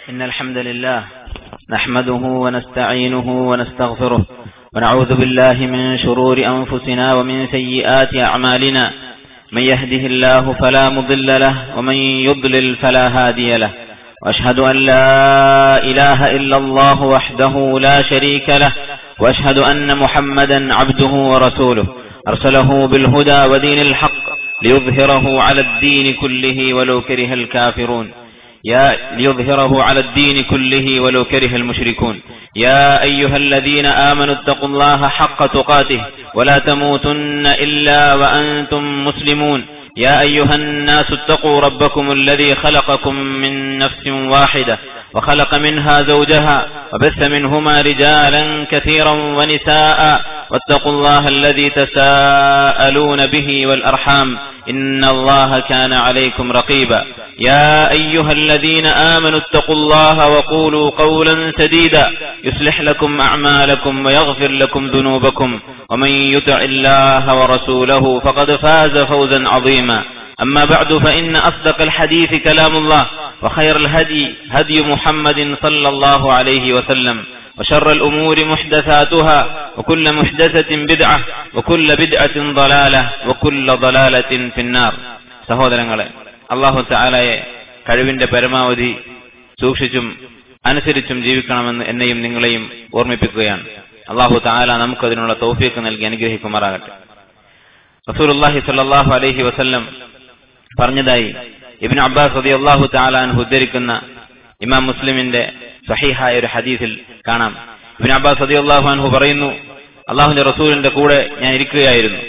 إن الحمد لله نحمده ونستعينه ونستغفره ونعوذ بالله من شرور أنفسنا ومن سيئات أعمالنا من يهده الله فلا مضل له ومن يضلل فلا هادي له وأشهد أن لا إله إلا الله وحده لا شريك له وأشهد أن محمدا عبده ورسوله أرسله بالهدى ودين الحق ليظهره على الدين كله ولو كره الكافرون يا ليظهره على الدين كله ولو كره المشركون يا أيها الذين آمنوا اتقوا الله حق تقاته ولا تموتن إلا وأنتم مسلمون يا أيها الناس اتقوا ربكم الذي خلقكم من نفس واحدة وخلق منها زوجها وبث منهما رجالا كثيرا ونساء واتقوا الله الذي تساءلون به والأرحام إن الله كان عليكم رقيبا يا أيها الذين آمنوا اتقوا الله وقولوا قولا سديدا يصلح لكم أعمالكم ويغفر لكم ذنوبكم ومن يطع الله ورسوله فقد فاز فوزا عظيما أما بعد فإن أصدق الحديث كلام الله وخير الهدي هدي محمد صلى الله عليه وسلم وشر الأمور محدثاتها وكل محدثة بدعة وكل بدعة ضلالة وكل ضلالة في النار സഹോദരങ്ങളെ അള്ളാഹു താലയെ കഴിവിന്റെ പരമാവധി സൂക്ഷിച്ചും അനുസരിച്ചും ജീവിക്കണമെന്ന് എന്നെയും നിങ്ങളെയും ഓർമ്മിപ്പിക്കുകയാണ് അള്ളാഹു താല നമുക്കതിനുള്ള തൗഫീക്ക് നൽകി അനുഗ്രഹിക്കുമാറാകട്ടെ റസൂലുള്ളാഹി സ്വല്ലല്ലാഹു അലൈഹി വസല്ലം പറഞ്ഞതായി ഇബ്നു അബ്ബാസ് റളിയല്ലാഹു തആല അൻഹു ഉദ്ധരിക്കുന്ന ഇമാം മുസ്ലിമിന്റെ സഹീഹായ ഒരു ഹദീസിൽ കാണാം ഇബ്നു അബ്ബാസ് റളിയല്ലാഹു അൻഹു പറയുന്നു അള്ളാഹുവിന്റെ റസൂലിന്റെ കൂടെ ഞാൻ ഇരിക്കുകയായിരുന്നു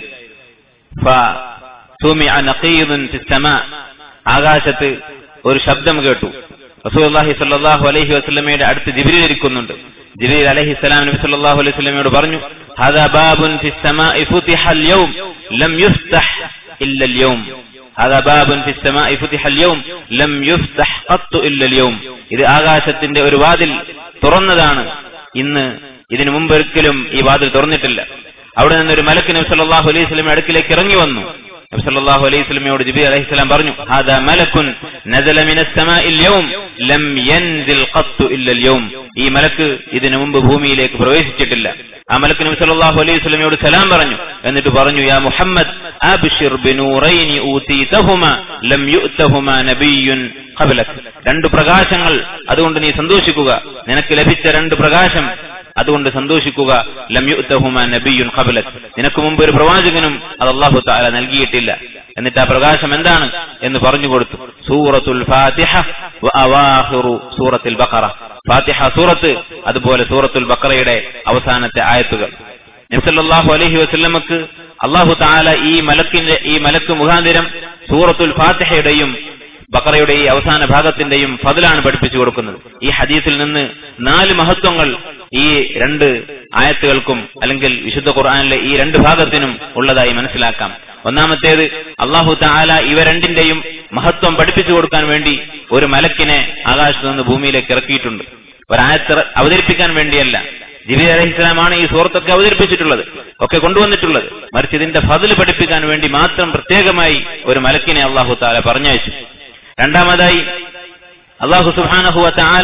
ഫസുമിഅ നഖീദുൻ ഫിസ്സമാ ആകാശത്ത് ഒരു ശബ്ദം കേട്ടു റസൂലുള്ളാഹി സ്വല്ലല്ലാഹു അലൈഹി വസല്ലമയുടെ അടുത്ത് ജിബ്രീൽ ഇരിക്കുന്നുണ്ട് ജിബ്രീൽ അലൈഹി സ്വലാം നബി സല്ലല്ലാഹു അലൈഹി വസല്ലമയോട് പറഞ്ഞു ഹദാ ബാബുൻ ഫിസ്സമാഇ ഫുതിഹ അൽ-യൗം ലം യുഫ്തഹ് ഇല്ല അൽ-യൗം هذا باب في السماء فتح اليوم لم يفتح قط الا اليوم ഇത് ആകാശത്തിന്റെ ഒരു വാതിൽ തുറന്നതാണ് ഇന്ന് ഇതിനു മുമ്പ് ഒരിക്കലും ഈ വാതിൽ തുറന്നിട്ടില്ല അവിടെ നിന്ന് ഒരു മലക്ക് നബി സല്ലല്ലാഹു അലൈഹി വസല്ലം അടുക്കിലേക്ക് ഇറങ്ങി വന്നു നബി സല്ലല്ലാഹു അലൈഹി വസല്ലമയോട് ജിബ്രീൽ അലൈഹി സ്വലാം പറഞ്ഞു ഹാദാ മലക്കുൻ നസല മിനസ് സമാഇൽ യൗം ലം യൻസിൽ ഖത്ത് ഇല്ല അൽ ഈ മലക്ക് ഇതിനു മുമ്പ് ഭൂമിയിലേക്ക് പ്രവേശിച്ചിട്ടില്ല ആ മലക്ക് നബി സല്ലല്ലാഹു അലൈഹി വസല്ലമയോട് സലാം പറഞ്ഞു എന്നിട്ട് പറഞ്ഞു യാ മുഹമ്മദ് അബ്ശിർ ബിനൂറൈനി ഊതീതഹുമാ ലം യുഅതഹുമാ നബിയ്യുൻ ഖബ്ലക് രണ്ട് പ്രകാശങ്ങൾ അതുകൊണ്ട് നീ സന്തോഷിക്കുക നിനക്ക് ലഭിച്ച രണ്ട് പ്രകാശം അതുകൊണ്ട് സന്തോഷിക്കുക ലം യുഅതഹുമാ നബിയ്യുൻ ഖബ്ലക് നിനക്ക് മുമ്പ് ഒരു പ്രവാചകനും അത് അല്ലാഹു തആല നൽകിയിട്ടില്ല എന്നിട്ട് ആ പ്രകാശം എന്താണ് എന്ന് പറഞ്ഞു കൊടുത്തു സൂറത്തുൽ ഫാത്തിഹ വ അവാഖിറു സൂറത്തുൽ ബഖറ ഫാത്തിഹ സൂറത്ത് അതുപോലെ സൂറത്തുൽ ബഖറയുടെ അവസാനത്തെ ആയത്തുകൾ നബ്സല്ലാഹു അലൈഹി വസല്ലമക്ക് അള്ളാഹു താല ഈ മലക്കിന്റെ ഈ മലക്ക് മുഖാന്തിരം സൂറത്തുൽ ഫാത്തിഹയുടെയും ബക്കറയുടെ ഈ അവസാന ഭാഗത്തിന്റെയും ഫതിലാണ് പഠിപ്പിച്ചു കൊടുക്കുന്നത് ഈ ഹദീസിൽ നിന്ന് നാല് മഹത്വങ്ങൾ ഈ രണ്ട് ആയത്തുകൾക്കും അല്ലെങ്കിൽ വിശുദ്ധ ഖുർആാനിലെ ഈ രണ്ട് ഭാഗത്തിനും ഉള്ളതായി മനസ്സിലാക്കാം ഒന്നാമത്തേത് അള്ളാഹു താല ഇവ രണ്ടിന്റെയും മഹത്വം പഠിപ്പിച്ചു കൊടുക്കാൻ വേണ്ടി ഒരു മലക്കിനെ ആകാശത്ത് നിന്ന് ഭൂമിയിലേക്ക് ഇറക്കിയിട്ടുണ്ട് ഒരായത്ത് അവതരിപ്പിക്കാൻ വേണ്ടിയല്ല ജിബി അലഹി ഇസ്ലാമാണ് ഈ സുഹൃത്തൊക്കെ അവതരിപ്പിച്ചിട്ടുള്ളത് ഒക്കെ കൊണ്ടുവന്നിട്ടുള്ളത് മറിച്ച് ഇതിന്റെ ഫതിൽ പഠിപ്പിക്കാൻ വേണ്ടി മാത്രം പ്രത്യേകമായി ഒരു മലക്കിനെ അള്ളാഹു താല പറഞ്ഞയച്ചു രണ്ടാമതായി അള്ളാഹു സുബാനഹുവ താല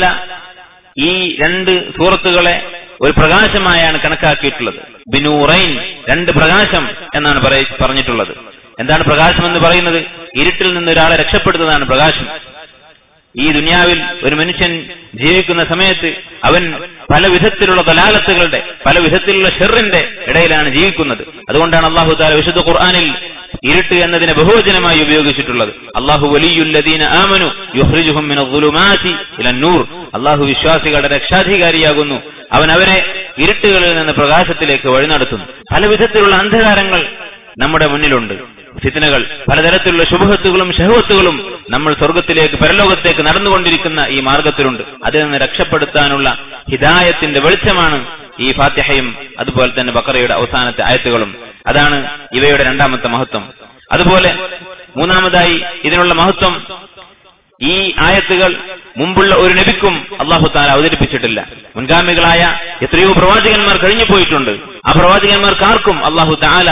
ഈ രണ്ട് സൂറത്തുകളെ ഒരു പ്രകാശമായാണ് കണക്കാക്കിയിട്ടുള്ളത് ബിനൂറൈൻ രണ്ട് പ്രകാശം എന്നാണ് പറഞ്ഞിട്ടുള്ളത് എന്താണ് പ്രകാശം എന്ന് പറയുന്നത് ഇരുട്ടിൽ നിന്ന് ഒരാളെ രക്ഷപ്പെടുന്നതാണ് പ്രകാശം ഈ ദുനിയാവിൽ ഒരു മനുഷ്യൻ ജീവിക്കുന്ന സമയത്ത് അവൻ പല വിധത്തിലുള്ള ദലാലത്തുകളുടെ പല വിധത്തിലുള്ള ഷെറിന്റെ ഇടയിലാണ് ജീവിക്കുന്നത് അതുകൊണ്ടാണ് അള്ളാഹു താല വിശുദ്ധ ഖുർആാനിൽ ഇരുട്ട് എന്നതിനെ ബഹുവചനമായി ഉപയോഗിച്ചിട്ടുള്ളത് അള്ളാഹു വലിയുല്ലദീന ആമനു യുഹ്രിജുഹും നൂർ അള്ളാഹു വിശ്വാസികളുടെ രക്ഷാധികാരിയാകുന്നു അവൻ അവരെ ഇരുട്ടുകളിൽ നിന്ന് പ്രകാശത്തിലേക്ക് വഴി നടത്തുന്നു പല വിധത്തിലുള്ള അന്ധകാരങ്ങൾ നമ്മുടെ മുന്നിലുണ്ട് ഫിത്തനകൾ പലതരത്തിലുള്ള ശുഭഹത്തുകളും ഷഹവത്തുകളും നമ്മൾ സ്വർഗത്തിലേക്ക് പരലോകത്തേക്ക് നടന്നുകൊണ്ടിരിക്കുന്ന ഈ മാർഗത്തിലുണ്ട് അതിൽ നിന്ന് രക്ഷപ്പെടുത്താനുള്ള ഹിദായത്തിന്റെ വെളിച്ചമാണ് ഈ ഫാത്തിഹയും അതുപോലെ തന്നെ ബക്കറയുടെ അവസാനത്തെ ആയത്തുകളും അതാണ് ഇവയുടെ രണ്ടാമത്തെ മഹത്വം അതുപോലെ മൂന്നാമതായി ഇതിനുള്ള മഹത്വം ഈ ആയത്തുകൾ മുമ്പുള്ള ഒരു നബിക്കും അള്ളാഹു താല അവതരിപ്പിച്ചിട്ടില്ല മുൻഗാമികളായ എത്രയോ പ്രവാചകന്മാർ കഴിഞ്ഞു പോയിട്ടുണ്ട് ആ പ്രവാചകന്മാർക്ക് ആർക്കും അള്ളാഹു താല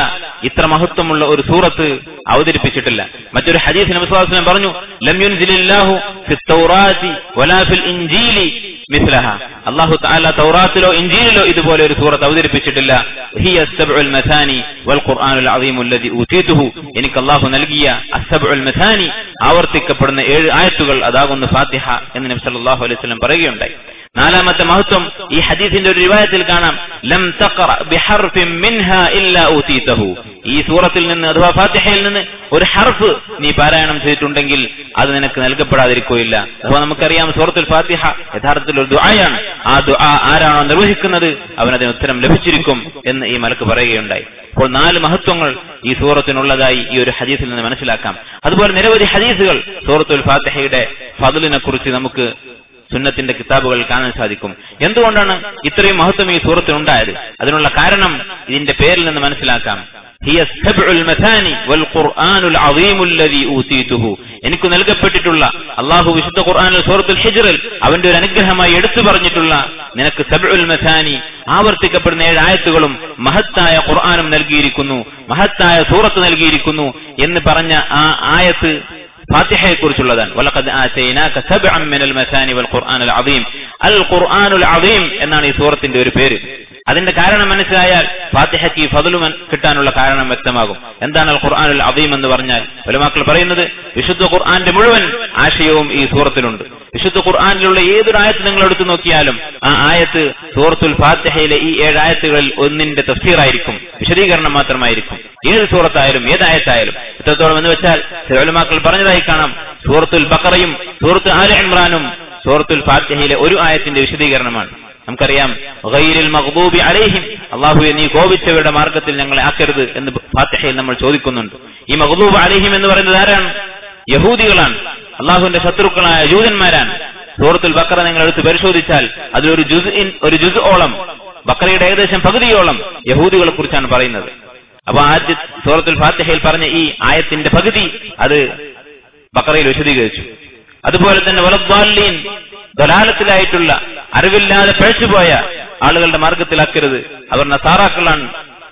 ഇത്ര മഹത്വമുള്ള ഒരു സൂറത്ത് അവതരിപ്പിച്ചിട്ടില്ല മറ്റൊരു ഹദീസ് നബിസ്വാസ്ലം പറഞ്ഞു ലം യുൻസിലില്ലാഹു ഫി തൗറാത്തി വലാ ഫിൽ ഇൻജീലി മിസ്ലഹ അല്ലാഹു തആല തൗറാത്തിലോ ഇൻജീലിലോ ഇതുപോലെ ഒരു സൂറത്ത് അവതരിപ്പിച്ചിട്ടില്ല ഹിയ അസ്സബ്ഉൽ മസാനി വൽ ഖുർആനുൽ അസീം അല്ലദി ഊതീതുഹു എനിക്ക് അല്ലാഹു നൽകിയ അസ്സബ്ഉൽ മസാനി ആവർത്തിക്കപ്പെടുന്ന ഏഴ് ആയത്തുകൾ അതാകുന്നു ഫാത്തിഹ എന്ന് നബി സല്ലല്ലാഹു അലൈഹി വസല്ലം പറയുകയുണ്ടായി നാലാമത്തെ മഹത്വം ഈ ഹദീസിന്റെ ഒരു റിവായത്തിൽ കാണാം ലം തഖറ ബിഹർഫിൻ മിൻഹാ ഇല്ലാ ഊതീതഹു ഈ സൂറത്തിൽ നിന്ന് അഥവാ ഫാത്തിഹയിൽ നിന്ന് ഒരു ഹർഫ് നീ പാരായണം ചെയ്തിട്ടുണ്ടെങ്കിൽ അത് നിനക്ക് നൽകപ്പെടാതിരിക്കുകയില്ല അഥവാ നമുക്കറിയാം സൂറത്തുൽ ഫാത്തിഹ യഥാർത്ഥത്തിൽ ഒരു ദുആയാണ് ആ ദുആ ആരാണോ നിർവഹിക്കുന്നത് അവനതിന് ഉത്തരം ലഭിച്ചിരിക്കും എന്ന് ഈ മലക്ക് പറയുകയുണ്ടായി അപ്പോൾ നാല് മഹത്വങ്ങൾ ഈ സൂറത്തിനുള്ളതായി ഈ ഒരു ഹദീസിൽ നിന്ന് മനസ്സിലാക്കാം അതുപോലെ നിരവധി ഹദീസുകൾ സൂറത്തുൽ ഫാത്തിഹയുടെ ഫضലിനെ കുറിച്ച് നമുക്ക് സുന്നത്തിന്റെ കിതാബുകൾ കാണാൻ സാധിക്കും എന്തുകൊണ്ടാണ് ഇത്രയും മഹത്വം ഈ സൂറത്തിനുണ്ടായത് അതിനുള്ള കാരണം ഇതിന്റെ പേരിൽ നിന്ന് മനസ്സിലാക്കാം هي السبع المثاني والقرآن العظيم الذي أوتيته എനിക്ക് നൽകപ്പെട്ടിട്ടുള്ള അള്ളാഹു വിശുദ്ധ ഖുർആാനിൽ സൂറത്തുൽ ഹിജ്റിൽ അവന്റെ ഒരു അനുഗ്രഹമായി എടുത്തു പറഞ്ഞിട്ടുള്ള നിനക്ക് സബ്ഉൽ മഥാനി ആവർത്തിക്കപ്പെടുന്ന ഏഴ് ആയത്തുകളും മഹത്തായ ഖുർആാനും നൽകിയിരിക്കുന്നു മഹത്തായ സൂറത്ത് നൽകിയിരിക്കുന്നു എന്ന് പറഞ്ഞ ആ ആയത്ത് ഫാത്തിഹയെ കുറിച്ചുള്ളതാണ് വലഖദ് ആതൈനാക സബ്അൻ മിനൽ മസാനി വൽ ഖുർആനുൽ അദീം അൽ ഖുർആനുൽ അദീം എന്നാണ് ഈ സൂറത്തിന്റെ ഒരു പേര് അതിന്റെ കാരണം മനസ്സിലായാൽ ഫാത്തിഹയ്ക്ക് ഈ ഫضലും കിട്ടാനുള്ള കാരണം വ്യക്തമാകും എന്താണ് അൽ ഖുർആനുൽ അദീം എന്ന് പറഞ്ഞാൽ ഉലമാക്കൾ പറയുന്നത് വിശുദ്ധ ഖുർആന്റെ മുഴുവൻ ആശയവും ഈ സൂറത്തിലുണ്ട് വിശുദ്ധ ഖുർആനിലുള്ള ഏതൊരു ആയത്ത് നിങ്ങൾ എടുത്തു നോക്കിയാലും ആ ആയത്ത് സൂറത്തുൽ ഫാത്തിഹയിലെ ഈ ഏഴ് ആയത്തുകളിൽ ഒന്നിന്റെ തഫ്സീറായിരിക്കും വിശദീകരണം മാത്രമായിരിക്കും ഏത് സൂറത്തായാലും ഏതായത്തായാലും എത്രത്തോളം എന്ന് വെച്ചാൽ ഉലമാക്കൾ പറഞ്ഞതായി കാണാം സൂറത്തുൽ ബക്കറയും സൂറത്ത് ആല ഇമ്രാനും സൂറത്തുൽ ഫാത്തിഹയിലെ ഒരു ആയത്തിന്റെ വിശദീകരണമാണ് നമുക്കറിയാം ഗൈരിൽ മഖ്ദൂബി അലൈഹിം അള്ളാഹുവെ നീ കോപിച്ചവരുടെ മാർഗത്തിൽ ഞങ്ങളെ ആക്കരുത് എന്ന് ഫാത്തിഹയിൽ നമ്മൾ ചോദിക്കുന്നുണ്ട് ഈ മഖ്ദൂബ് അലൈഹിം എന്ന് പറയുന്നത് ആരാണ് യഹൂദികളാണ് അള്ളാഹുവിന്റെ ശത്രുക്കളായ ജൂതന്മാരാണ് സൂറത്തുൽ ബക്കറ നിങ്ങൾ എടുത്ത് പരിശോധിച്ചാൽ അതിലൊരു ജുസ് ഒരു ജുസ് ഓളം ബക്കറയുടെ ഏകദേശം പകുതിയോളം യഹൂദികളെ കുറിച്ചാണ് പറയുന്നത് അപ്പൊ ആദ്യ സൂറത്തുൽ ഫാത്തിഹയിൽ പറഞ്ഞ ഈ ആയത്തിന്റെ പകുതി അത് ബക്കറയിൽ വിശദീകരിച്ചു അതുപോലെ തന്നെ വലദ്വാലീൻ ദലാലത്തിലായിട്ടുള്ള അറിവില്ലാതെ പഴച്ചുപോയ ആളുകളുടെ മാർഗത്തിലാക്കരുത് അവർ നസാറാക്കളാണ്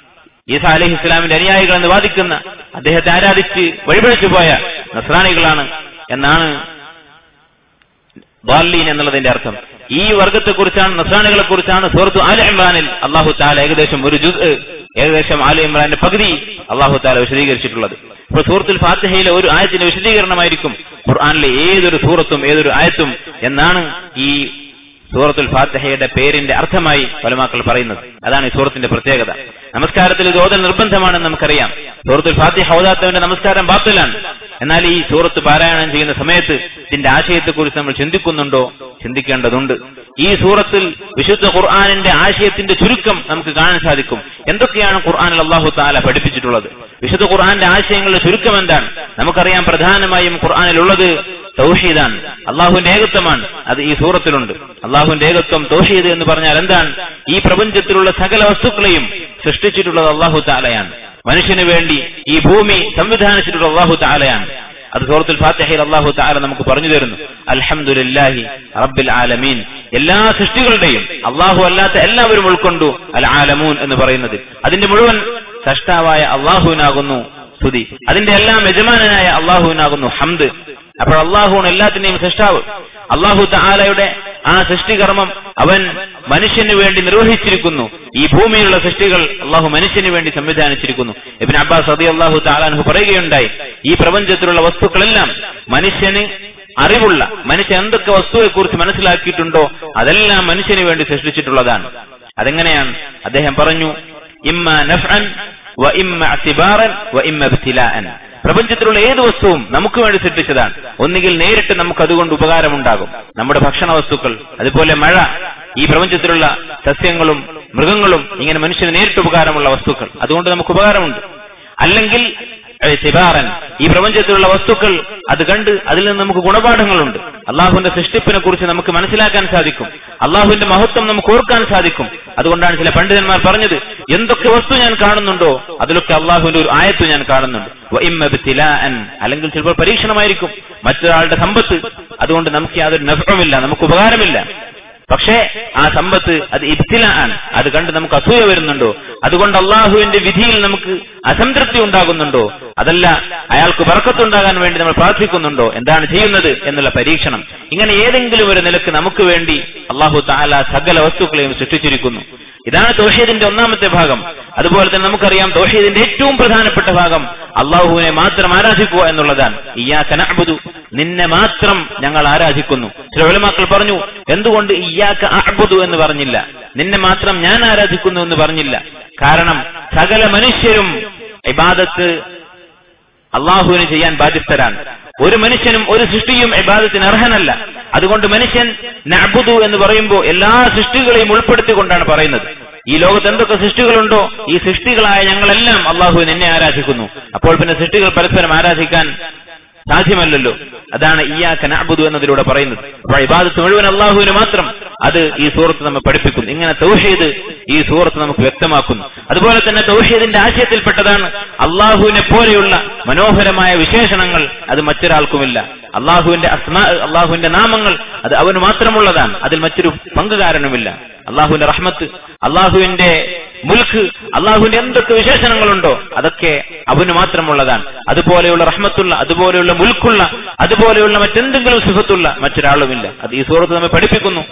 ഈസ അലഹി ഇസ്ലാമിന്റെ അനുയായികൾ എന്ന് വാദിക്കുന്ന അദ്ദേഹത്തെ ആരാധിച്ച് വഴിപഴിച്ചു പോയ നസ്രാണികളാണ് എന്നാണ് ബാലീൻ എന്നുള്ളതിന്റെ അർത്ഥം ഈ വർഗത്തെക്കുറിച്ചാണ് നസ്രാണികളെ കുറിച്ചാണ് സൂറത്തു ആല ഇമ്രാനിൽ അള്ളാഹു താല ഏകദേശം ഒരു ജുസ് ഏകദേശം ആല ഇമ്രാന്റെ പകുതി അള്ളാഹു താല വിശദീകരിച്ചിട്ടുള്ളത് അപ്പോൾ സൂറത്തുൽ ഫാത്തിഹയിലെ ഒരു ആയത്തിന്റെ വിശദീകരണമായിരിക്കും ഖുർആാനിലെ ഏതൊരു സൂറത്തും ഏതൊരു ആയത്തും എന്നാണ് ഈ സൂറത്തുൽ ഫാത്തിഹയുടെ പേരിന്റെ അർത്ഥമായി പലമാക്കൾ പറയുന്നത് അതാണ് ഈ സൂറത്തിന്റെ പ്രത്യേകത നമസ്കാരത്തിൽ ഇത് ഓതൽ നിർബന്ധമാണെന്ന് നമുക്കറിയാം സൂറത്തുൽ ഫാത്തിഹ ഓതാത്തവന്റെ നമസ്കാരം ബാത്തിലാണ് എന്നാൽ ഈ സൂറത്ത് പാരായണം ചെയ്യുന്ന സമയത്ത് ഇതിന്റെ ആശയത്തെക്കുറിച്ച് നമ്മൾ ചിന്തിക്കുന്നുണ്ടോ ചിന്തിക്കേണ്ടതുണ്ട് ഈ സൂറത്തിൽ വിശുദ്ധ ഖുർആാനിന്റെ ആശയത്തിന്റെ ചുരുക്കം നമുക്ക് കാണാൻ സാധിക്കും എന്തൊക്കെയാണ് ഖുർആാനിൽ അള്ളാഹു താല പഠിപ്പിച്ചിട്ടുള്ളത് വിശുദ്ധ ഖുർആാന്റെ ആശയങ്ങളുടെ ചുരുക്കം എന്താണ് നമുക്കറിയാം പ്രധാനമായും ഖുർആാനിലുള്ളത് തൗഹീദാണ് അള്ളാഹുവിന്റെ ഏകത്വമാണ് അത് ഈ സൂറത്തിലുണ്ട് അള്ളാഹുവിന്റെ ഏകത്വം തൗഹീദ് എന്ന് പറഞ്ഞാൽ എന്താണ് ഈ പ്രപഞ്ചത്തിലുള്ള സകല വസ്തുക്കളെയും സൃഷ്ടിച്ചിട്ടുള്ളത് അള്ളാഹു താലയാണ് മനുഷ്യന് വേണ്ടി ഈ ഭൂമി സംവിധാനിച്ചിട്ടുള്ള അള്ളാഹു താലയാണ് അത് സൂറത്തുൽ ഫാത്തിഹയിൽ അള്ളാഹു താല നമുക്ക് പറഞ്ഞു തരുന്നു അൽഹംദുലില്ലാഹി റബ്ബിൽ ആലമീൻ എല്ലാ സൃഷ്ടികളുടെയും അള്ളാഹു അല്ലാത്ത എല്ലാവരും ഉൾക്കൊണ്ടു അൽ ആലമൂൻ എന്ന് പറയുന്നത് അതിന്റെ മുഴുവൻ സഷ്ടാവായ അള്ളാഹുവിനാകുന്നു സ്തുതി അതിന്റെ എല്ലാം യജമാനനായ അള്ളാഹുവിനാകുന്നു ഹംദ് അപ്പോൾ അള്ളാഹുവാണ് എല്ലാത്തിന്റെയും സൃഷ്ടാവ് അള്ളാഹു താലയുടെ ആ സൃഷ്ടികർമ്മം അവൻ മനുഷ്യന് വേണ്ടി നിർവഹിച്ചിരിക്കുന്നു ഈ ഭൂമിയിലുള്ള സൃഷ്ടികൾ അള്ളാഹു മനുഷ്യന് വേണ്ടി സംവിധാനിച്ചിരിക്കുന്നു ഇബിൻ അബ്ബാസ് അതി അള്ളാഹു താലാൻഹു പറയുകയുണ്ടായി ഈ പ്രപഞ്ചത്തിലുള്ള വസ്തുക്കളെല്ലാം മനുഷ്യന് അറിവുള്ള മനുഷ്യൻ എന്തൊക്കെ വസ്തുവെക്കുറിച്ച് മനസ്സിലാക്കിയിട്ടുണ്ടോ അതെല്ലാം മനുഷ്യന് വേണ്ടി സൃഷ്ടിച്ചിട്ടുള്ളതാണ് അതെങ്ങനെയാണ് അദ്ദേഹം പറഞ്ഞു ഇമ്മ നഫ്അൻ വ ഇമ്മ അസിബാറൻ വ ഇമ്മ ഇബ്തിലാഅൻ പ്രപഞ്ചത്തിലുള്ള ഏത് വസ്തുവും നമുക്ക് വേണ്ടി സൃഷ്ടിച്ചതാണ് ഒന്നുകിൽ നേരിട്ട് നമുക്ക് അതുകൊണ്ട് ഉപകാരമുണ്ടാകും നമ്മുടെ ഭക്ഷണ വസ്തുക്കൾ അതുപോലെ മഴ ഈ പ്രപഞ്ചത്തിലുള്ള സസ്യങ്ങളും മൃഗങ്ങളും ഇങ്ങനെ മനുഷ്യന് നേരിട്ട് ഉപകാരമുള്ള വസ്തുക്കൾ അതുകൊണ്ട് നമുക്ക് ഉപകാരമുണ്ട് അല്ലെങ്കിൽ സിബാറൻ ഈ പ്രപഞ്ചത്തിലുള്ള വസ്തുക്കൾ അത് കണ്ട് അതിൽ നിന്ന് നമുക്ക് ഗുണപാഠങ്ങളുണ്ട് അള്ളാഹുവിന്റെ സൃഷ്ടിപ്പിനെ കുറിച്ച് നമുക്ക് മനസ്സിലാക്കാൻ സാധിക്കും അള്ളാഹുവിന്റെ മഹത്വം നമുക്ക് ഓർക്കാൻ സാധിക്കും അതുകൊണ്ടാണ് ചില പണ്ഡിതന്മാർ പറഞ്ഞത് എന്തൊക്കെ വസ്തു ഞാൻ കാണുന്നുണ്ടോ അതിലൊക്കെ അള്ളാഹുവിന്റെ ഒരു ആയത്ത് ഞാൻ കാണുന്നുണ്ട് അല്ലെങ്കിൽ ചിലപ്പോൾ പരീക്ഷണമായിരിക്കും മറ്റൊരാളുടെ സമ്പത്ത് അതുകൊണ്ട് നമുക്ക് യാതൊരു നഫമില്ല നമുക്ക് ഉപകാരമില്ല പക്ഷേ ആ സമ്പത്ത് അത് ഇബ്തില ആണ് അത് കണ്ട് നമുക്ക് അസൂയ വരുന്നുണ്ടോ അതുകൊണ്ട് അള്ളാഹുവിന്റെ വിധിയിൽ നമുക്ക് അസംതൃപ്തി ഉണ്ടാകുന്നുണ്ടോ അതല്ല അയാൾക്ക് ബർക്കത്തുണ്ടാകാൻ വേണ്ടി നമ്മൾ പ്രാർത്ഥിക്കുന്നുണ്ടോ എന്താണ് ചെയ്യുന്നത് എന്നുള്ള പരീക്ഷണം ഇങ്ങനെ ഏതെങ്കിലും ഒരു നിലക്ക് നമുക്ക് വേണ്ടി അള്ളാഹു താല സകല വസ്തുക്കളെയും സൃഷ്ടിച്ചിരിക്കുന്നു ഇതാണ് തൗഹീദിന്റെ ഒന്നാമത്തെ ഭാഗം അതുപോലെ തന്നെ നമുക്കറിയാം തൗഹീദിന്റെ ഏറ്റവും പ്രധാനപ്പെട്ട ഭാഗം അള്ളാഹുവിനെ മാത്രം ആരാധിക്കുക എന്നുള്ളതാണ് ഇയ്യാക്ക നഅ്ബുദു നിന്നെ മാത്രം ഞങ്ങൾ ആരാധിക്കുന്നു ചില ഉലമാക്കൾ പറഞ്ഞു എന്തുകൊണ്ട് ഇയ്യാക്ക അഅ്ബുദു എന്ന് പറഞ്ഞില്ല നിന്നെ മാത്രം ഞാൻ ആരാധിക്കുന്നു എന്ന് പറഞ്ഞില്ല കാരണം സകല മനുഷ്യരും ഇബാദത്ത് അള്ളാഹുവിന് ചെയ്യാൻ ബാധ്യസ്ഥരാണ് ഒരു മനുഷ്യനും ഒരു സൃഷ്ടിയും ഇബാദത്തിന് അർഹനല്ല അതുകൊണ്ട് മനുഷ്യൻ നഅ്ബുദു എന്ന് പറയുമ്പോൾ എല്ലാ സൃഷ്ടികളെയും ഉൾപ്പെടുത്തിക്കൊണ്ടാണ് പറയുന്നത് ഈ ലോകത്ത് എന്തൊക്കെ സൃഷ്ടികളുണ്ടോ ഈ സൃഷ്ടികളായ ഞങ്ങളെല്ലാം അള്ളാഹുവിനെ എന്നെ ആരാധിക്കുന്നു അപ്പോൾ പിന്നെ സൃഷ്ടികൾ പരസ്പരം ആരാധിക്കാൻ സാധ്യമല്ലല്ലോ അതാണ് ഇയാക്ക നഅ്ബുദു എന്നതിലൂടെ പറയുന്നത് അപ്പോൾ ഇബാദത്ത് മുഴുവൻ അള്ളാഹുവിന് മാത്രം അത് ഈ സൂറത്ത് നമ്മെ പഠിപ്പിക്കുന്നു ഇങ്ങനെ തൗഹീദ് ഈ സൂറത്ത് നമുക്ക് വ്യക്തമാക്കുന്നു അതുപോലെ തന്നെ തൗഹീദിന്റെ ആശയത്തിൽപ്പെട്ടതാണ് അള്ളാഹുവിനെ പോലെയുള്ള മനോഹരമായ വിശേഷണങ്ങൾ അത് മറ്റൊരാൾക്കുമില്ല അള്ളാഹുവിന്റെ അസ്മാ അള്ളാഹുവിന്റെ നാമങ്ങൾ അത് അവന് മാത്രമുള്ളതാണ് അതിൽ മറ്റൊരു പങ്കുകാരനുമില്ല അള്ളാഹുവിന്റെ റഹ്മത്ത് അള്ളാഹുവിന്റെ മുൽക്ക് അള്ളാഹുവിന്റെ എന്തൊക്കെ വിശേഷണങ്ങളുണ്ടോ അതൊക്കെ അവന് മാത്രമുള്ളതാണ് അതുപോലെയുള്ള റഹ്മത്തുള്ള അതുപോലെയുള്ള മുൽക്കുള്ള അതുപോലെയുള്ള മറ്റെന്തെങ്കിലും സുഖത്തുള്ള മറ്റൊരാളുമില്ല അത് ഈ സൂറത്ത് നമ്മെ പഠിപ്പിക്കുന്നു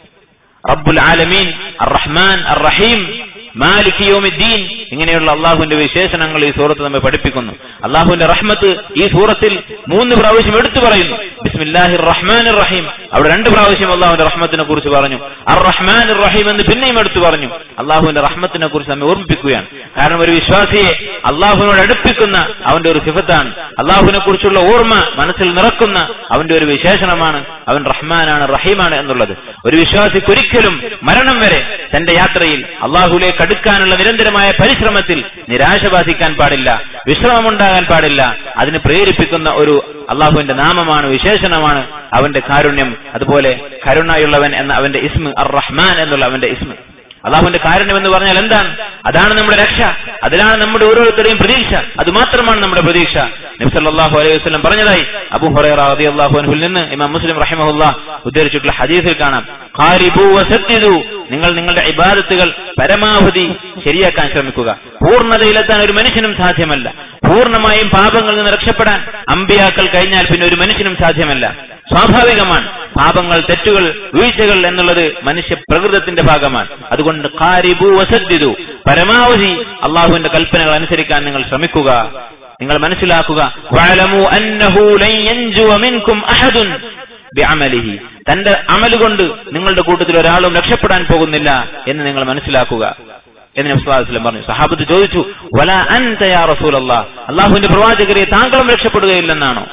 റബ്ബുൽ ആലമീൻ അർ റഹ്മാൻ അർ റഹീം മാലിക് യോമിദ്ദീൻ ഇങ്ങനെയുള്ള അള്ളാഹുവിന്റെ വിശേഷണങ്ങൾ ഈ സൂറത്ത് നമ്മെ പഠിപ്പിക്കുന്നു അള്ളാഹുവിന്റെ റഹ്മത്ത് ഈ സൂറത്തിൽ മൂന്ന് പ്രാവശ്യം എടുത്തു പറയുന്നു ബിസ്മില്ലാഹി റഹ്മാൻ റഹീം അവിടെ രണ്ട് പ്രാവശ്യം അള്ളാഹുവിന്റെ റഹ്മത്തിനെ കുറിച്ച് പറഞ്ഞു അർ റഹ്മാൻ റഹീം എന്ന് പിന്നെയും എടുത്തു പറഞ്ഞു അള്ളാഹുവിന്റെ റഹ്മത്തിനെ കുറിച്ച് നമ്മെ ഓർമ്മിപ്പിക്കുകയാണ് കാരണം ഒരു വിശ്വാസിയെ അള്ളാഹുവിനോട് അടുപ്പിക്കുന്ന അവന്റെ ഒരു സിഫത്താണ് അള്ളാഹുവിനെ കുറിച്ചുള്ള ഓർമ്മ മനസ്സിൽ നിറക്കുന്ന അവന്റെ ഒരു വിശേഷണമാണ് അവൻ റഹ്മാനാണ് റഹീമാണ് എന്നുള്ളത് ഒരു വിശ്വാസിക്ക് ഒരിക്കലും മരണം വരെ തന്റെ യാത്രയിൽ അള്ളാഹുലേക്ക് അടുക്കാനുള്ള നിരന്തരമായ പരിശ്രമത്തിൽ നിരാശ ബാധിക്കാൻ പാടില്ല വിശ്രമമുണ്ടാകാൻ പാടില്ല അതിന് പ്രേരിപ്പിക്കുന്ന ഒരു അള്ളാഹുവിന്റെ നാമമാണ് വിശേഷണമാണ് അവന്റെ കാരുണ്യം അതുപോലെ കരുണയുള്ളവൻ എന്ന അവന്റെ ഇസ്മ അർ റഹ്മാൻ എന്നുള്ള അവന്റെ ഇസ്മ അള്ളാഹുവിന്റെ കാരുണ്യം എന്ന് പറഞ്ഞാൽ എന്താണ് അതാണ് നമ്മുടെ രക്ഷ അതിലാണ് നമ്മുടെ ഓരോരുത്തരുടെയും പ്രതീക്ഷ അത് മാത്രമാണ് നമ്മുടെ പ്രതീക്ഷ നബ്സല്ലാഹു അലൈഹി വസ്ലം പറഞ്ഞതായി അബു ഹുറൈറ റളിയല്ലാഹു അൻഹുൽ നിന്ന് ഇമാം മുസ്ലിം റഹിമഹുല്ല ഉദ്ധരിച്ചിട്ടുള്ള ഹദീസിൽ കാണാം ഖാരിബു വസദ്ദിദു നിങ്ങൾ നിങ്ങളുടെ ഇബാദത്തുകൾ പരമാവധി ശരിയാക്കാൻ ശ്രമിക്കുക പൂർണ്ണതയിലെത്താൻ ഒരു മനുഷ്യനും സാധ്യമല്ല പൂർണ്ണമായും പാപങ്ങളിൽ നിന്ന് രക്ഷപ്പെടാൻ അമ്പിയാക്കൾ കഴിഞ്ഞാൽ പിന്നെ ഒരു മനുഷ്യനും സാധ്യമല്ല സ്വാഭാവികമാണ് പാപങ്ങൾ തെറ്റുകൾ വീഴ്ചകൾ എന്നുള്ളത് മനുഷ്യ പ്രകൃതത്തിന്റെ ഭാഗമാണ് അതുകൊണ്ട് കാരിബു വസദ്ദിദു പരമാവധി അള്ളാഹുവിന്റെ കൽപ്പനകൾ അനുസരിക്കാൻ നിങ്ങൾ ശ്രമിക്കുക നിങ്ങൾ മനസ്സിലാക്കുക വഅലമു അന്നഹു ലൻ യൻജുവ മിൻകും അഹദുൻ ബിഅമലിഹി തന്റെ അമൽ കൊണ്ട് നിങ്ങളുടെ കൂട്ടത്തിൽ ഒരാളും രക്ഷപ്പെടാൻ പോകുന്നില്ല എന്ന് നിങ്ങൾ മനസ്സിലാക്കുക എന്ന് നബി സ്വല്ലല്ലാഹു അലൈഹി വസല്ലം പറഞ്ഞു സഹാബത്ത് ചോദിച്ചു വല അൻത യാ റസൂലല്ലാഹ് അള്ളാഹുവിന്റെ പ്രവാചകരെ താങ്കളും രക്ഷപ്പെടുകയില്ലെന്നാണോ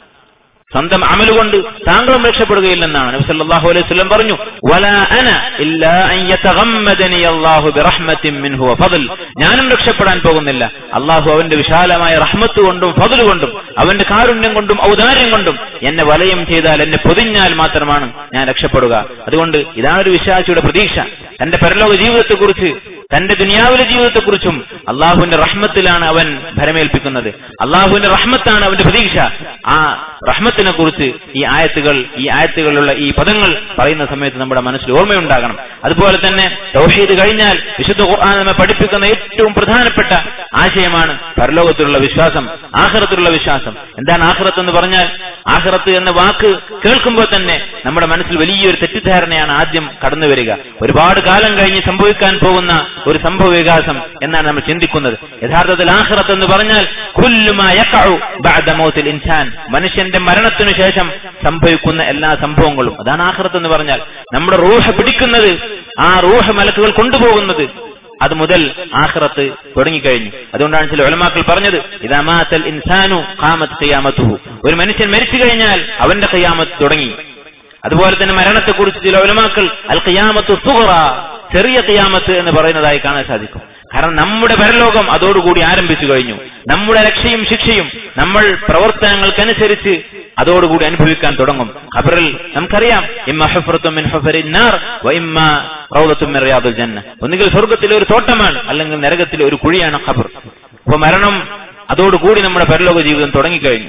സ്വന്തം അമലുകൊണ്ട് താങ്കളും രക്ഷപ്പെടുകയില്ലെന്നാണ് നബി സല്ലല്ലാഹു അലൈഹി വസല്ലം പറഞ്ഞു വലാ അന ഇല്ലാ അൻ യതഗമ്മദനി അല്ലാഹു ബിറഹ്മത്തിൻ മിൻഹു വഫضل ഞാനും രക്ഷപ്പെടാൻ പോകുന്നില്ല അല്ലാഹു അവന്റെ വിശാലമായ റഹ്മത്ത് കൊണ്ടും ഫضل കൊണ്ടും അവന്റെ കാരുണ്യം കൊണ്ടും ഔദാര്യം കൊണ്ടും എന്നെ വലയം ചെയ്താൽ എന്നെ പൊതിഞ്ഞാൽ മാത്രമാണ് ഞാൻ രക്ഷപ്പെടുക അതുകൊണ്ട് ഇതാണ് ഒരു വിശ്വാസിയുടെ പ്രതീക്ഷ തന്റെ പരലോക ജീവിതത്തെക്കുറിച്ച് തന്റെ ദുനിയാവിലെ ജീവിതത്തെക്കുറിച്ചും അള്ളാഹുവിന്റെ റഹ്മത്തിലാണ് അവൻ ഭരമേൽപ്പിക്കുന്നത് അള്ളാഹുവിന്റെ റഹ്മത്താണ് അവന്റെ പ്രതീക്ഷ ആ റഹ്മത്തിനെ കുറിച്ച് ഈ ആയത്തുകൾ ഈ ആയത്തുകളിലുള്ള ഈ പദങ്ങൾ പറയുന്ന സമയത്ത് നമ്മുടെ മനസ്സിൽ ഓർമ്മയുണ്ടാകണം അതുപോലെ തന്നെ തൗഹീദ് കഴിഞ്ഞാൽ വിശുദ്ധ ഖുർആൻ നമ്മെ പഠിപ്പിക്കുന്ന ഏറ്റവും പ്രധാനപ്പെട്ട ആശയമാണ് പരലോകത്തിലുള്ള വിശ്വാസം ആഹ്റത്തിലുള്ള വിശ്വാസം എന്താണ് ആഹ്റത്ത് എന്ന് പറഞ്ഞാൽ ആഹ്റത്ത് എന്ന വാക്ക് കേൾക്കുമ്പോൾ തന്നെ നമ്മുടെ മനസ്സിൽ വലിയൊരു തെറ്റിദ്ധാരണയാണ് ആദ്യം കടന്നു വരിക ഒരുപാട് കാലം കഴിഞ്ഞ് സംഭവിക്കാൻ പോകുന്ന ഒരു സംഭവ വികാസം എന്നാണ് നമ്മൾ ചിന്തിക്കുന്നത് യഥാർത്ഥത്തിൽ ആഹ്റത്ത് എന്ന് പറഞ്ഞാൽ ഇൻസാൻ മനുഷ്യന്റെ മരണത്തിനു ശേഷം സംഭവിക്കുന്ന എല്ലാ സംഭവങ്ങളും അതാണ് ആഹ്റത്ത് എന്ന് പറഞ്ഞാൽ നമ്മുടെ റൂഹ പിടിക്കുന്നത് ആ റൂഹ മലക്കുകൾ കൊണ്ടുപോകുന്നത് അത് മുതൽ ആഹ്റത്ത് തുടങ്ങിക്കഴിഞ്ഞു അതുകൊണ്ടാണ് ചില ഒലമാക്കൾ പറഞ്ഞത് ഇതാമാത്തൽ ഇൻസാനു ഖാമത്ത് ഖിയാമത്തുഹു ഒരു മനുഷ്യൻ മരിച്ചു കഴിഞ്ഞാൽ അവന്റെ ഖിയാമത്ത് തുടങ്ങി അതുപോലെ തന്നെ മരണത്തെക്കുറിച്ച് ചില ഒലമാക്കൾ അൽ ഖിയാമത്ത് സുഹറ ചെറിയ ഖിയാമത്ത് എന്ന് പറയുന്നതായി കാണാൻ സാധിക്കും കാരണം നമ്മുടെ പരലോകം അതോടുകൂടി ആരംഭിച്ചു കഴിഞ്ഞു നമ്മുടെ രക്ഷയും ശിക്ഷയും നമ്മൾ പ്രവർത്തനങ്ങൾക്കനുസരിച്ച് അതോടുകൂടി അനുഭവിക്കാൻ തുടങ്ങും ഖബറിൽ നമുക്കറിയാം ഇമ്മ ഹുഫറത്തും മിൻ ഹുഫരിൻ നാർ വ ഇമ്മ റൗദത്തും മിൻ റിയാദുൽ ജന്ന ഒന്നുകിൽ സ്വർഗ്ഗത്തിലെ ഒരു തോട്ടമാണ് അല്ലെങ്കിൽ നരകത്തിലെ ഒരു കുഴിയാണ് ഖബർ അപ്പൊ മരണം അതോടുകൂടി നമ്മുടെ പരലോക ജീവിതം തുടങ്ങിക്കഴിഞ്ഞു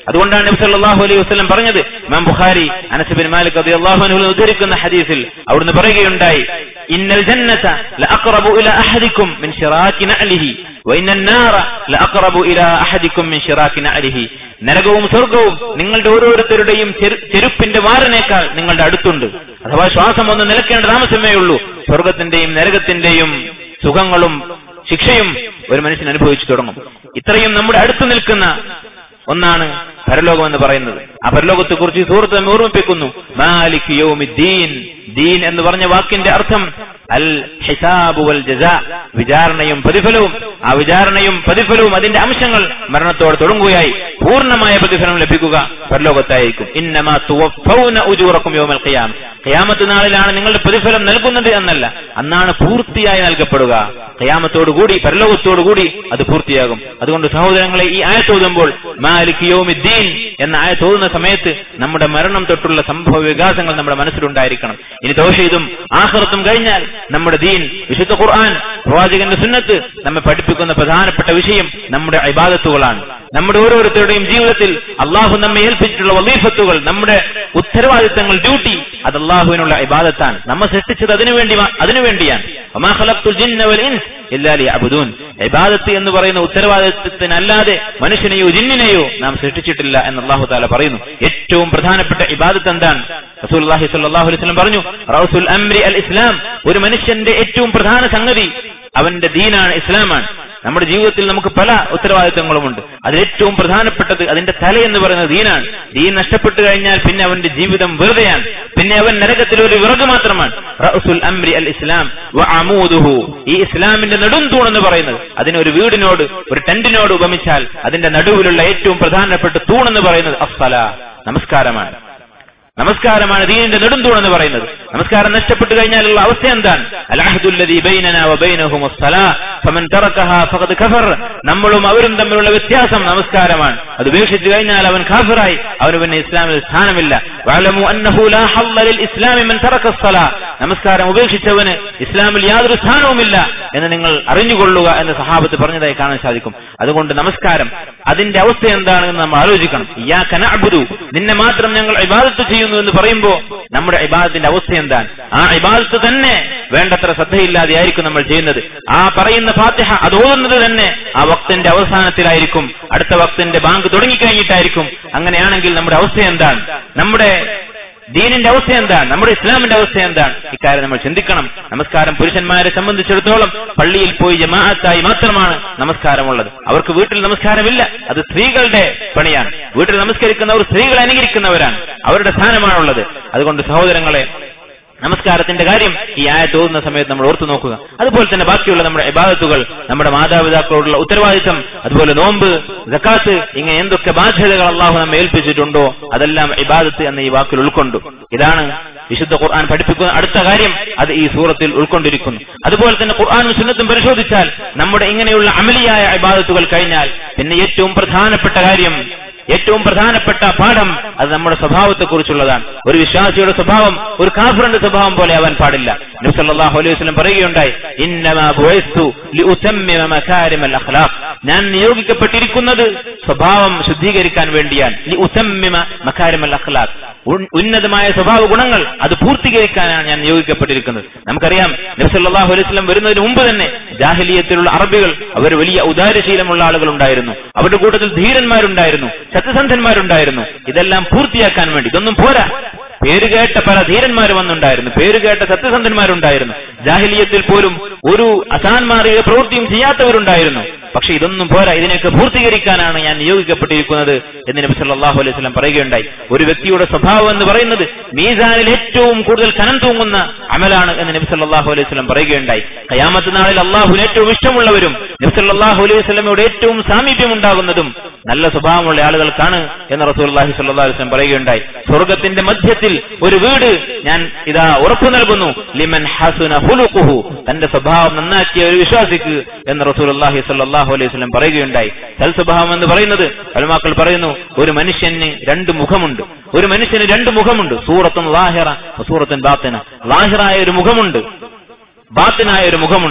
അതുകൊണ്ടാണ് നബി സല്ലല്ലാഹു അലൈഹി വസല്ലം പറഞ്ഞത് ഇമാം ബുഖാരി അനസ് ബിൻ മാലിക് റളിയല്ലാഹു അൻഹു ഉദ്ധരിക്കുന്ന ഹദീസിൽ അവിടുന്ന് പറയുകയുണ്ടായി ഇന്നൽ ജന്നത ലഅഖറബു ഇലാ അഹദിക്കും മിൻ ശിറാക്കി നഅലിഹി വഇന്ന النار ലഅഖറബു ഇലാ അഹദിക്കും മിൻ ശിറാക്കി നഅലിഹി നരകവും സ്വർഗവും നിങ്ങളുടെ ഓരോരുത്തരുടെയും ചെരു- ചെരുപ്പിന്റെ വാറിനേക്കാൾ നിങ്ങളുടെ അടുത്തുണ്ട് അഥവാ ശ്വാസം ഒന്ന് നിലക്കേണ്ട താമസമേ ഉള്ളൂ സ്വർഗത്തിന്റെയും നരകത്തിന്റെയും സുഖങ്ങളും ശിക്ഷയും ഒരു മനുഷ്യൻ അനുഭവിച്ചു തുടങ്ങും ഇത്രയും നമ്മുടെ അടുത്ത് നിൽക്കുന്ന ഒന്നാണ് പരലോകം എന്ന് പറയുന്നത് ആ പരലോകത്തെ കുറിച്ച് സൂറത്ത് നമ്മെ ഓർമ്മിപ്പിക്കുന്നു മാലിക് യൗമിദ്ദീൻ ദീൻ എന്ന് പറഞ്ഞ വാക്കിന്റെ അർത്ഥം അൽ ഹിസാബു വൽ ജസാ വിചാരണയും പ്രതിഫലവും ആ വിചാരണയും പ്രതിഫലവും അതിന്റെ അംശങ്ങൾ മരണത്തോടെ തുടങ്ങുകയായി പൂർണ്ണമായ പ്രതിഫലം ലഭിക്കുക പരലോകത്തായിരിക്കും ഇന്നമാ തുവഫൗന ഉജൂറക്കും യൗമൽ ഖിയാം ഖിയാമത്ത് നാളിലാണ് നിങ്ങളുടെ പ്രതിഫലം നൽകുന്നത് എന്നല്ല അന്നാണ് പൂർത്തിയായി നൽകപ്പെടുക ഖിയാമത്തോടുകൂടി പരലോകത്തോടുകൂടി അത് പൂർത്തിയാകും അതുകൊണ്ട് സഹോദരങ്ങളെ ഈ ആയ തോതുമ്പോൾ മാലിക് യൗമിദ്ദീൻ എന്ന ആയ തോന്നുന്ന സമയത്ത് നമ്മുടെ മരണം തൊട്ടുള്ള സംഭവ വികാസങ്ങൾ നമ്മുടെ മനസ്സിലുണ്ടായിരിക്കണം ഇനി ദോഷയിതും ആഹ്റത്തും കഴിഞ്ഞാൽ നമ്മുടെ ദീൻ വിശുദ്ധ ഖുർആൻ പ്രവാചകന്റെ സുന്നത്ത് നമ്മെ പഠിപ്പിക്കുന്ന പ്രധാനപ്പെട്ട വിഷയം നമ്മുടെ ഇബാദത്തുകളാണ് നമ്മുടെ ഓരോരുത്തരുടെയും ജീവിതത്തിൽ അള്ളാഹു നമ്മെ ഏൽപ്പിച്ചിട്ടുള്ള വലീഫത്തുകൾ നമ്മുടെ ഉത്തരവാദിത്തങ്ങൾ ഡ്യൂട്ടി അത് അള്ളാഹുവിനുള്ള ഇബാദത്താണ് നമ്മെ സൃഷ്ടിച്ചത് അതിനുവേണ്ടി മാ- അതിനുവേണ്ടിയാണ് വമാ ഖലഖ്തുൽ ജിന്ന വൽ ഇൻസ് ഇല്ലാ ലിയഅ്ബുദൂൻ ഇബാദത്ത് എന്ന് പറയുന്ന ഉത്തരവാദിത്തത്തിനല്ലാതെ മനുഷ്യനെയോ ജിന്നിനെയോ നാം സൃഷ്ടിച്ചിട്ടില്ല എന്ന് അള്ളാഹു താല പറയുന്നു ഏറ്റവും പ്രധാനപ്പെട്ട ഇബാദത്ത് എന്താണ് റസൂലുള്ളാഹി സ്വല്ലല്ലാഹു അലൈഹി വസല്ലം പറഞ്ഞു റൗസുൽ അംരി അൽ ഇസ്ലാം ഒരു മനുഷ്യന്റെ ഏറ്റവും പ്രധാന സംഗതി അവന്റെ ദീനാണ് ഇസ്ലാമാണ് നമ്മുടെ ജീവിതത്തിൽ നമുക്ക് പല ഉത്തരവാദിത്തങ്ങളുമുണ്ട് അതിൽ ഏറ്റവും പ്രധാനപ്പെട്ടത് അതിന്റെ തല എന്ന് പറയുന്നത് ദീനാണ് ദീൻ നഷ്ടപ്പെട്ടു കഴിഞ്ഞാൽ പിന്നെ അവന്റെ ജീവിതം വെറുതെയാണ് പിന്നെ അവൻ നരകത്തിൽ ഒരു വിറക് മാത്രമാണ് റഅസുൽ അംരി അൽ ഇസ്ലാം വ അമൂദുഹു ഈ ഇസ്ലാമിന്റെ നെടും തൂണെന്ന് പറയുന്നത് അതിനെ ഒരു വീടിനോട് ഒരു ടെന്റിനോട് ഉപമിച്ചാൽ അതിന്റെ നടുവിലുള്ള ഏറ്റവും പ്രധാനപ്പെട്ട തൂണെന്ന് പറയുന്നത് അഫ്സല നമസ്കാരമാണ് നമസ്കാരമാണ് ദീനിന്റെ നെടുന്തൂൺ എന്ന് പറയുന്നത് നമസ്കാരം നഷ്ടപ്പെട്ടു കഴിഞ്ഞാലുള്ള അവസ്ഥ എന്താണ് അൽഅഹ്ദുല്ലദീ ബൈനനാ വബൈനഹും അസ്സലാ ഫമൻ തറക്കഹാ ഫഖദ് കഫർ നമ്മളും അവരും തമ്മിലുള്ള വ്യത്യാസം നമസ്കാരമാണ് അത് ഉപേക്ഷിച്ചു കഴിഞ്ഞാൽ അവൻ കാഫിറായി അവന് പിന്നെ ഇസ്ലാമിൽ സ്ഥാനമില്ല വഅലമു അന്നഹു ലാ ഹല്ല ലിൽ ഇസ്ലാമി മൻ തറക അസ്സലാ നമസ്കാരം ഉപേക്ഷിച്ചവന് ഇസ്ലാമിൽ യാതൊരു സ്ഥാനവുമില്ല എന്ന് നിങ്ങൾ അറിഞ്ഞുകൊള്ളുക എന്ന് സഹാബത്ത് പറഞ്ഞതായി കാണാൻ സാധിക്കും അതുകൊണ്ട് നമസ്കാരം അതിന്റെ അവസ്ഥ എന്താണെന്ന് നമ്മൾ ആലോചിക്കണം ഇയ്യാക നഅ്ബുദു നിന്നെ മാത്രം ഞങ്ങൾ ഇബാദത്ത് ചെയ്യുന്നു എന്ന് പറയുമ്പോൾ നമ്മുടെ ഇബാദത്തിന്റെ അവസ്ഥ എന്താണ് ആ ഇബാദത്ത് തന്നെ വേണ്ടത്ര ശ്രദ്ധയില്ലാതെ ആയിരിക്കും നമ്മൾ ചെയ്യുന്നത് ആ പറയുന്ന ഫാത്തിഹ അത് ഓതുന്നത് തന്നെ ആ വക്തിന്റെ അവസാനത്തിലായിരിക്കും അടുത്ത വക്തിന്റെ ബാങ്ക് തുടങ്ങിക്കഴിഞ്ഞിട്ടായിരിക്കും അങ്ങനെയാണെങ്കിൽ നമ്മുടെ അവസ്ഥ എന്താണ് നമ്മുടെ ദീനിന്റെ അവസ്ഥ എന്താണ് നമ്മുടെ ഇസ്ലാമിന്റെ അവസ്ഥ എന്താണ് ഇക്കാര്യം നമ്മൾ ചിന്തിക്കണം നമസ്കാരം പുരുഷന്മാരെ സംബന്ധിച്ചിടത്തോളം പള്ളിയിൽ പോയി ജമാഅത്തായി മാത്രമാണ് നമസ്കാരമുള്ളത് അവർക്ക് വീട്ടിൽ നമസ്കാരമില്ല അത് സ്ത്രീകളുടെ പണിയാണ് വീട്ടിൽ നമസ്കരിക്കുന്നവർ സ്ത്രീകളെ അനുകരിക്കുന്നവരാണ് അവരുടെ സ്ഥാനമാണുള്ളത് അതുകൊണ്ട് സഹോദരങ്ങളെ നമസ്കാരത്തിന്റെ കാര്യം ഈ ആയ തോന്നുന്ന സമയത്ത് നമ്മൾ ഓർത്തു നോക്കുക അതുപോലെ തന്നെ ബാക്കിയുള്ള നമ്മുടെ ഇബാദത്തുകൾ നമ്മുടെ മാതാപിതാക്കളോടുള്ള ഉത്തരവാദിത്തം അതുപോലെ നോമ്പ് ജക്കാത്ത് ഇങ്ങനെ എന്തൊക്കെ ബാധ്യതകൾ അള്ളാഹു നമ്മെ ഏൽപ്പിച്ചിട്ടുണ്ടോ അതെല്ലാം ഇബാദത്ത് എന്ന ഈ വാക്കിൽ ഉൾക്കൊണ്ടു ഇതാണ് വിശുദ്ധ ഖുർആൻ പഠിപ്പിക്കുന്ന അടുത്ത കാര്യം അത് ഈ സൂറത്തിൽ ഉൾക്കൊണ്ടിരിക്കുന്നു അതുപോലെ തന്നെ ഖുർആാനും സുന്നത്തും പരിശോധിച്ചാൽ നമ്മുടെ ഇങ്ങനെയുള്ള അമലിയായ ഇബാദത്തുകൾ കഴിഞ്ഞാൽ പിന്നെ ഏറ്റവും പ്രധാനപ്പെട്ട കാര്യം ഏറ്റവും പ്രധാനപ്പെട്ട പാഠം അത് നമ്മുടെ സ്വഭാവത്തെക്കുറിച്ചുള്ളതാണ് ഒരു വിശ്വാസിയുടെ സ്വഭാവം ഒരു കാഫറിന്റെ സ്വഭാവം പോലെ ആവാൻ പാടില്ല നബി സല്ലല്ലാഹു അലൈഹി വസല്ലം പറയുകയുണ്ടായി ഇന്നമാ ബുഇസ്തു ലിഉതമ്മിമ മകാരിമൽ അഖ്ലാഖ് ഞാൻ നിയോഗിക്കപ്പെട്ടിരിക്കുന്നത് സ്വഭാവം ശുദ്ധീകരിക്കാൻ വേണ്ടിയാണ് ലിഉതമ്മിമ മകാരിമൽ അഖ്ലാഖ് ഉൻ- ഉന്നതമായ സ്വഭാവ ഗുണങ്ങൾ അത് പൂർത്തീകരിക്കാനാണ് ഞാൻ നിയോഗിക്കപ്പെട്ടിരിക്കുന്നത് നമുക്കറിയാം നബി സല്ലല്ലാഹു അലൈഹി വസല്ലം വരുന്നതിന് മുമ്പ് തന്നെ ജാഹിലിയത്തിലുള്ള അറബികൾ അവർ വലിയ ഉദാരശീലമുള്ള ആളുകൾ ഉണ്ടായിരുന്നു അവരുടെ കൂട്ടത്തിൽ ധീരന്മാരുണ്ടായിരുന്നു സത്യസന്ധന്മാരുണ്ടായിരുന്നു ഇതെല്ലാം പൂർത്തിയാക്കാൻ വേണ്ടി ഇതൊന്നും പോരാ പേരുകേട്ട പല ധീരന്മാർ വന്നുണ്ടായിരുന്നു പേരുകേട്ട സത്യസന്ധന്മാരുണ്ടായിരുന്നു ജാഹിലിയത്തിൽ പോലും ഒരു അസാൻമാറിയ പ്രവൃത്തിയും ചെയ്യാത്തവരുണ്ടായിരുന്നു പക്ഷെ ഇതൊന്നും പോരാ ഇതിനെയൊക്കെ പൂർത്തീകരിക്കാനാണ് ഞാൻ നിയോഗിക്കപ്പെട്ടിരിക്കുന്നത് എന്ന് നബി സല്ലല്ലാഹു അലൈഹി വസല്ലം പറയുകയുണ്ടായി ഒരു വ്യക്തിയുടെ സ്വഭാവം എന്ന് പറയുന്നത് മീസാനിൽ ഏറ്റവും കൂടുതൽ കനം തൂങ്ങുന്ന അമലാണ് എന്ന് നബി സല്ലല്ലാഹു അലൈഹി വസല്ലം പറയുകയുണ്ടായി കയാമത്ത് നാളിൽ അള്ളാഹുവിന് ഏറ്റവും ഇഷ്ടമുള്ളവരും നബി സല്ലല്ലാഹു അലൈഹി വസല്ലമയോട് ഏറ്റവും സാമീപ്യം ഉണ്ടാകുന്നതും നല്ല സ്വഭാവമുള്ള ആളുകൾക്കാണ് എന്ന് റസൂലുള്ളാഹി സ്വല്ലല്ലാഹു അലൈഹി വസല്ലം പറയുകയുണ്ടായി സ്വർഗത്തിന്റെ മധ്യത്തിൽ ഒരു വീട് ഞാൻ ഇതാ ഉറപ്പു നൽകുന്നു ലിമൻ ഹസുന ഹുലുഖുഹു തന്റെ സ്വഭാവം നന്നാക്കിയ ഒരു വിശ്വാസിക്ക് എന്ന് റസൂലുള്ളാഹി സ്വല്ലല്ലാഹു അലൈഹി വസല്ലം പറയുകയുണ്ടായി സൽ സ്വഭാവം എന്ന് പറയുന്നത് പലമാക്കൾ പറയുന്നു ഒരു മനുഷ്യന് രണ്ട് മുഖമുണ്ട് ഒരു മനുഷ്യന് രണ്ട് മുഖമുണ്ട് സൂറത്തും ലാഹിറ സൂറത്തും ബാത്തിന ലാഹിറായ ഒരു മുഖമുണ്ട് ബാത്തിനായ ഒരു മുഖമുണ്ട്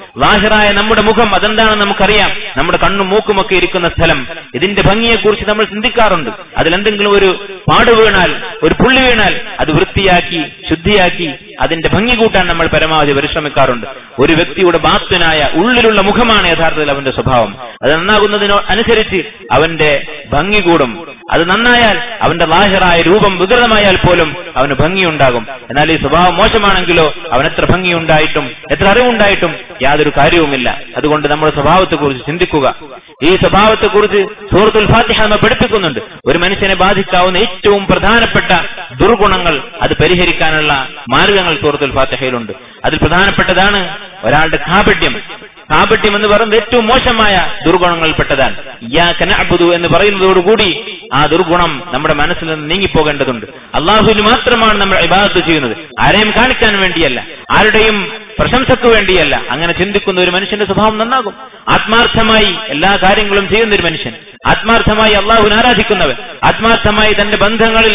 ലാഹിറായ നമ്മുടെ മുഖം അതെന്താണെന്ന് നമുക്കറിയാം നമ്മുടെ കണ്ണും മൂക്കുമൊക്കെ ഇരിക്കുന്ന സ്ഥലം ഇതിന്റെ ഭംഗിയെക്കുറിച്ച് നമ്മൾ ചിന്തിക്കാറുണ്ട് അതിലെന്തെങ്കിലും ഒരു പാട് വീണാൽ ഒരു പുള്ളി വീണാൽ അത് വൃത്തിയാക്കി ശുദ്ധിയാക്കി അതിന്റെ ഭംഗി കൂട്ടാൻ നമ്മൾ പരമാവധി പരിശ്രമിക്കാറുണ്ട് ഒരു വ്യക്തിയുടെ ബാത്വനായ ഉള്ളിലുള്ള മുഖമാണ് യഥാർത്ഥത്തിൽ അവന്റെ സ്വഭാവം അത് നന്നാകുന്നതിനോ അനുസരിച്ച് അവന്റെ ഭംഗി കൂടും അത് നന്നായാൽ അവന്റെ ലാഹിറായ രൂപം വികൃതമായാൽ പോലും അവന് ഭംഗിയുണ്ടാകും എന്നാൽ ഈ സ്വഭാവം മോശമാണെങ്കിലോ അവൻ എത്ര ഭംഗിയുണ്ടായിട്ടും എത്ര അറിവുണ്ടായിട്ടും യാതൊരു കാര്യവുമില്ല അതുകൊണ്ട് നമ്മുടെ സ്വഭാവത്തെക്കുറിച്ച് ചിന്തിക്കുക ഈ സ്വഭാവത്തെക്കുറിച്ച് സൂറത്തുൽ ഫാത്തിഹ നമ്മെ പഠിപ്പിക്കുന്നുണ്ട് ഒരു മനുഷ്യനെ ബാധിക്കാവുന്ന ഏറ്റവും പ്രധാനപ്പെട്ട ദുർഗുണങ്ങൾ അത് പരിഹരിക്കാനുള്ള മാർഗങ്ങൾ സൂറത്തുൽ ഫാത്തിഹയിലുണ്ട് അതിൽ പ്രധാനപ്പെട്ടതാണ് ഒരാളുടെ കാപട്യം കാപട്യം എന്ന് പറയുന്നത് ഏറ്റവും മോശമായ ദുർഗുണങ്ങളിൽപ്പെട്ടതാണ് ഇയ്യാക നഅ്ബുദു എന്ന് പറയുന്നതോടുകൂടി ആ ദുർഗുണം നമ്മുടെ മനസ്സിൽ നിന്ന് നീങ്ങിപ്പോകേണ്ടതുണ്ട് അള്ളാഹുവിന് മാത്രമാണ് നമ്മൾ ഇബാദത്ത് ചെയ്യുന്നത് ആരെയും കാണിക്കാൻ വേണ്ടിയല്ല ആരുടെയും പ്രശംസക്ക് വേണ്ടിയല്ല അങ്ങനെ ചിന്തിക്കുന്ന ഒരു മനുഷ്യന്റെ സ്വഭാവം നന്നാകും ആത്മാർത്ഥമായി എല്ലാ കാര്യങ്ങളും ചെയ്യുന്ന ഒരു മനുഷ്യൻ ആത്മാർത്ഥമായി അള്ളാഹുവിനെ ആരാധിക്കുന്നവൻ ആത്മാർത്ഥമായി തന്റെ ബന്ധങ്ങളിൽ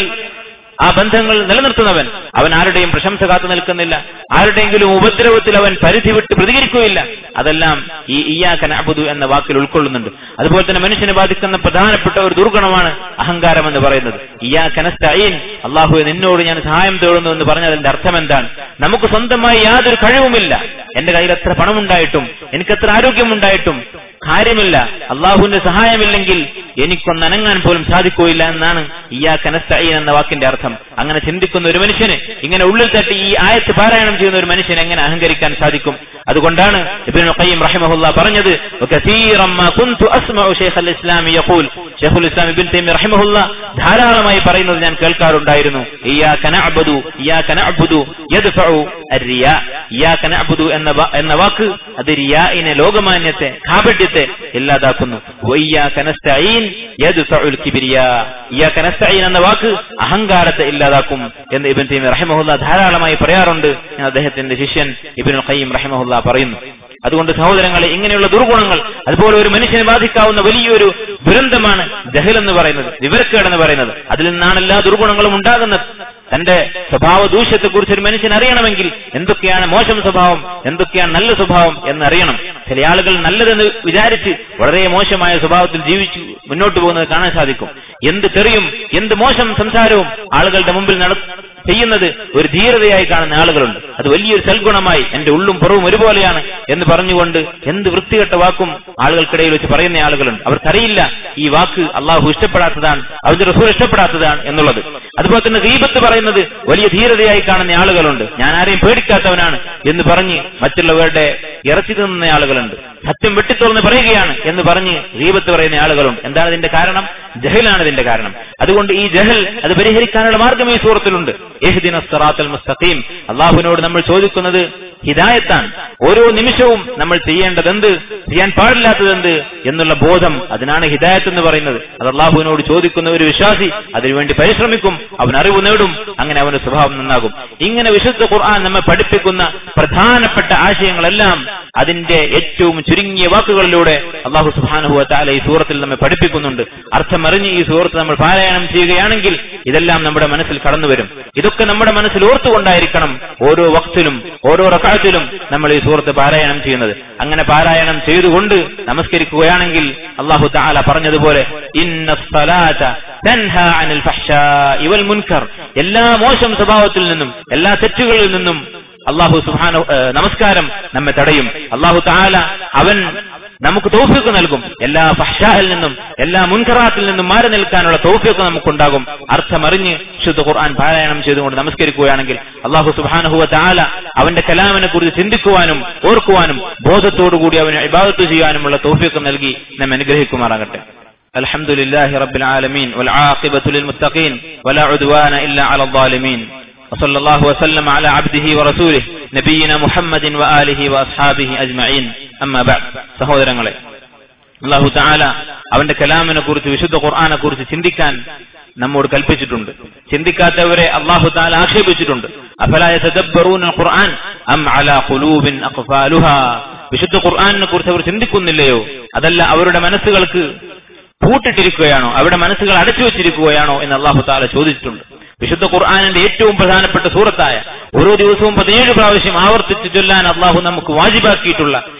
ആ ബന്ധങ്ങൾ നിലനിർത്തുന്നവൻ അവൻ ആരുടെയും പ്രശംസ കാത്തു നിൽക്കുന്നില്ല ആരുടെയെങ്കിലും ഉപദ്രവത്തിൽ അവൻ പരിധി വിട്ട് പ്രതികരിക്കുകയില്ല അതെല്ലാം ഈ ഇയാക്കൻ അബുദു എന്ന വാക്കിൽ ഉൾക്കൊള്ളുന്നുണ്ട് അതുപോലെ തന്നെ മനുഷ്യനെ ബാധിക്കുന്ന പ്രധാനപ്പെട്ട ഒരു ദുർഗുണമാണ് അഹങ്കാരം എന്ന് പറയുന്നത് ഇയാക്കനസ്തീൻ അള്ളാഹു നിന്നോട് ഞാൻ സഹായം തേടുന്നു എന്ന് പറഞ്ഞതിന്റെ അർത്ഥം എന്താണ് നമുക്ക് സ്വന്തമായി യാതൊരു കഴിവുമില്ല എന്റെ കയ്യിൽ എത്ര പണമുണ്ടായിട്ടും എനിക്ക് എത്ര ആരോഗ്യമുണ്ടായിട്ടും കാര്യമില്ല അള്ളാഹുവിന്റെ സഹായമില്ലെങ്കിൽ എനിക്കൊന്ന് അനങ്ങാൻ പോലും സാധിക്കുകയില്ല എന്നാണ് ഇയാ കനസ്തീൻ എന്ന വാക്കിന്റെ അർത്ഥം അങ്ങനെ ചിന്തിക്കുന്ന ഒരു മനുഷ്യന് ഇങ്ങനെ ഉള്ളിൽ തട്ടി ഈ ആയത്ത് പാരായണം ചെയ്യുന്ന ഒരു മനുഷ്യന് എങ്ങനെ അഹങ്കരിക്കാൻ സാധിക്കും അതുകൊണ്ടാണ് ഇബ്നുൽ ഖയ്യിം റഹിമഹുല്ല പറഞ്ഞത് വകസീറം മാ കുൻതു അസ്മഉ ശൈഖുൽ ഇസ്ലാം യഖൂൽ ശൈഖുൽ ഇസ്ലാം ഇബ്നു തൈമിയ റഹിമഹുല്ല ധാരാളമായി പറയുന്നത് ഞാൻ കേൾക്കാറുണ്ടായിരുന്നു ഇയ്യാക നഅബുദു ഇയ്യാക നഅബുദു യദ്ഫഉ അർറിയാ ഇയ്യാക നഅബുദു എന്ന വാ- എന്ന വാക്ക് അത് റിയാഇനെ ലോകമാന്യത്തെ കാപട്യത്തെ ഇല്ലാതാക്കുന്നു വയ്യാക നസ്തഈൻ യദ്ഫഉൽ കിബ്രിയാ ഇയ്യാക നസ്തഈൻ എന്ന വാക്ക് അഹങ്കാരത്തെ ഇല്ലാതാക്കും എന്ന് ഇബ്നു തൈമിയ റഹിമഹുല്ല ധാരാളമായി പറയാറുണ്ട് എന്ന് അദ്ദേഹത്തിന്റെ ശിഷ്യൻ ഇബ്നുൽ ഖയ്യിം റഹിമഹുല്ല പറയുന്നു അതുകൊണ്ട് സഹോദരങ്ങളെ ഇങ്ങനെയുള്ള ദുർഗുണങ്ങൾ അതുപോലെ ഒരു മനുഷ്യനെ ബാധിക്കാവുന്ന വലിയൊരു ദുരന്തമാണ് ജഹൽ എന്ന് പറയുന്നത് വിവരക്കേട് എന്ന് പറയുന്നത് അതിൽ നിന്നാണ് എല്ലാ ദുർഗുണങ്ങളും ഉണ്ടാകുന്നത് തന്റെ സ്വഭാവ ദൂഷ്യത്തെക്കുറിച്ച് ഒരു മനുഷ്യൻ അറിയണമെങ്കിൽ എന്തൊക്കെയാണ് മോശം സ്വഭാവം എന്തൊക്കെയാണ് നല്ല സ്വഭാവം എന്നറിയണം ചില ആളുകൾ നല്ലതെന്ന് വിചാരിച്ച് വളരെ മോശമായ സ്വഭാവത്തിൽ ജീവിച്ചു മുന്നോട്ട് പോകുന്നത് കാണാൻ സാധിക്കും എന്ത് തെറിയും എന്ത് മോശം സംസാരവും ആളുകളുടെ മുമ്പിൽ നട ചെയ്യുന്നത് ഒരു ധീരതയായി കാണുന്ന ആളുകളുണ്ട് അത് വലിയൊരു സൽഗുണമായി എന്റെ ഉള്ളും പുറവും ഒരുപോലെയാണ് എന്ന് പറഞ്ഞുകൊണ്ട് എന്ത് വൃത്തികെട്ട വാക്കും ആളുകൾക്കിടയിൽ വെച്ച് പറയുന്ന ആളുകളുണ്ട് അവർക്കറിയില്ല ഈ വാക്ക് അള്ളാഹു ഇഷ്ടപ്പെടാത്തതാണ് അവന്റെ റസൂൽ ഇഷ്ടപ്പെടാത്തതാണ് എന്നുള്ളത് അതുപോലെ തന്നെ ഗീബത്ത് പറയുന്നത് വലിയ ധീരതയായി കാണുന്ന ആളുകളുണ്ട് ഞാൻ ആരെയും പേടിക്കാത്തവനാണ് എന്ന് പറഞ്ഞ് മറ്റുള്ളവരുടെ ഇറച്ചി തിന്നുന്ന ആളുകളുണ്ട് സത്യം വെട്ടിത്തുറന്ന് പറയുകയാണ് എന്ന് പറഞ്ഞ് ഗീബത്ത് പറയുന്ന ആളുകളുണ്ട് എന്താണ് ഇതിന്റെ കാരണം ജഹലാണ് ഇതിന്റെ കാരണം അതുകൊണ്ട് ഈ ജഹൽ അത് പരിഹരിക്കാനുള്ള മാർഗം ഈ സൂറത്തിലുണ്ട് ഏഹ്ദിന സിറാത്തുൽ മുസ്തഖീം അള്ളാഹുവിനോട് നമ്മൾ ചോദിക്കുന്നത് ഹിദായത്താണ് ഓരോ നിമിഷവും നമ്മൾ ചെയ്യേണ്ടതെന്ത് ചെയ്യാൻ പാടില്ലാത്തതെന്ത് എന്നുള്ള ബോധം അതിനാണ് ഹിദായത്ത് എന്ന് പറയുന്നത് അത് അള്ളാഹുവിനോട് ചോദിക്കുന്ന ഒരു വിശ്വാസി അതിനുവേണ്ടി പരിശ്രമിക്കും അവൻ അറിവ് നേടും അങ്ങനെ അവന്റെ സ്വഭാവം നന്നാകും ഇങ്ങനെ വിശുദ്ധ ഖുർആൻ നമ്മെ പഠിപ്പിക്കുന്ന പ്രധാനപ്പെട്ട ആശയങ്ങളെല്ലാം അതിന്റെ ഏറ്റവും ചുരുങ്ങിയ വാക്കുകളിലൂടെ അള്ളാഹു സുബാനുഹുവ താല ഈ സൂറത്തിൽ നമ്മെ പഠിപ്പിക്കുന്നുണ്ട് അർത്ഥമറിഞ്ഞ് ഈ സൂറത്ത് നമ്മൾ പാരായണം ചെയ്യുകയാണെങ്കിൽ ഇതെല്ലാം നമ്മുടെ മനസ്സിൽ കടന്നു വരും ഇതൊക്കെ നമ്മുടെ മനസ്സിൽ ഓർത്തുകൊണ്ടായിരിക്കണം ഓരോ വക്തിലും ഓരോ റക്കാത്തിലും നമ്മൾ ഈ സൂറത്ത് പാരായണം ചെയ്യുന്നത് അങ്ങനെ പാരായണം ചെയ്തുകൊണ്ട് നമസ്കരിക്കുകയാണെങ്കിൽ അള്ളാഹു താല പറഞ്ഞതുപോലെ ഇന്ന സ്വലാത്ത തൻഹാ അനിൽ ഫഹ്ശാഇ വൽ മുൻകർ എല്ലാ മോശം സ്വഭാവത്തിൽ നിന്നും എല്ലാ തെറ്റുകളിൽ നിന്നും അള്ളാഹു സുഹാന നമസ്കാരം നമ്മെ തടയും അള്ളാഹു താല അവൻ നമുക്ക് തൗഫീഖ് നൽകും എല്ലാ ഫഹ്ഷാഹിൽ നിന്നും എല്ലാ മുൻകറാത്തിൽ നിന്നും മാറി നിൽക്കാനുള്ള തൗഫീഖ് നമുക്കുണ്ടാകും അർത്ഥമറിഞ്ഞ് ശുദ്ധ ഖുർആൻ പാരായണം ചെയ്തുകൊണ്ട് നമസ്കരിക്കുകയാണെങ്കിൽ അള്ളാഹു സുബാനഹുവ താല അവന്റെ കലാമിനെ കുറിച്ച് ചിന്തിക്കുവാനും ഓർക്കുവാനും ബോധത്തോടുകൂടി അവന് ഇബാദത്ത് ചെയ്യാനുമുള്ള തൗഫീഖ് നൽകി നമ്മെ അനുഗ്രഹിക്കുമാറാകട്ടെ الحمد لله رب العالمين والعاقبة للمتقين ولا عدوان إلا على الظالمين وصلى الله وسلم على عبده ورسوله نبينا محمد وآله وأصحابه أجمعين أما بعد സഹോദരങ്ങളെ അള്ളാഹു താല അവന്റെ കലാമിനെ കുറിച്ച് വിശുദ്ധ ഖുർആനെ കുറിച്ച് ചിന്തിക്കാൻ നമ്മോട് കൽപ്പിച്ചിട്ടുണ്ട് ചിന്തിക്കാത്തവരെ അള്ളാഹു താല ആക്ഷേപിച്ചിട്ടുണ്ട് അഫലായ തദബ്ബറൂന ഖുർആൻ അം അലാ ഖുലൂബിൻ അഖ്ഫാലുഹാ വിശുദ്ധ ഖുർആനിനെ കുറിച്ച് അവർ ചിന്തിക്കുന്നില്ലയോ അതല്ല അവരുടെ മനസ്സുകൾക്ക് പൂട്ടിട്ടിരിക്കുകയാണോ അവിടെ മനസ്സുകൾ അടച്ചു വെച്ചിരിക്കുകയാണോ എന്ന് അള്ളാഹു താല ചോദിച്ചിട്ടുണ്ട് വിശുദ്ധ ഖുർആാനിന്റെ ഏറ്റവും പ്രധാനപ്പെട്ട സൂറത്തായ ഓരോ ദിവസവും പതിനേഴ് പ്രാവശ്യം ആവർത്തിച്ച് ചൊല്ലാൻ അള്ളാഹു നമുക്ക് വാജിബാക്കിയിട്ടുള്ള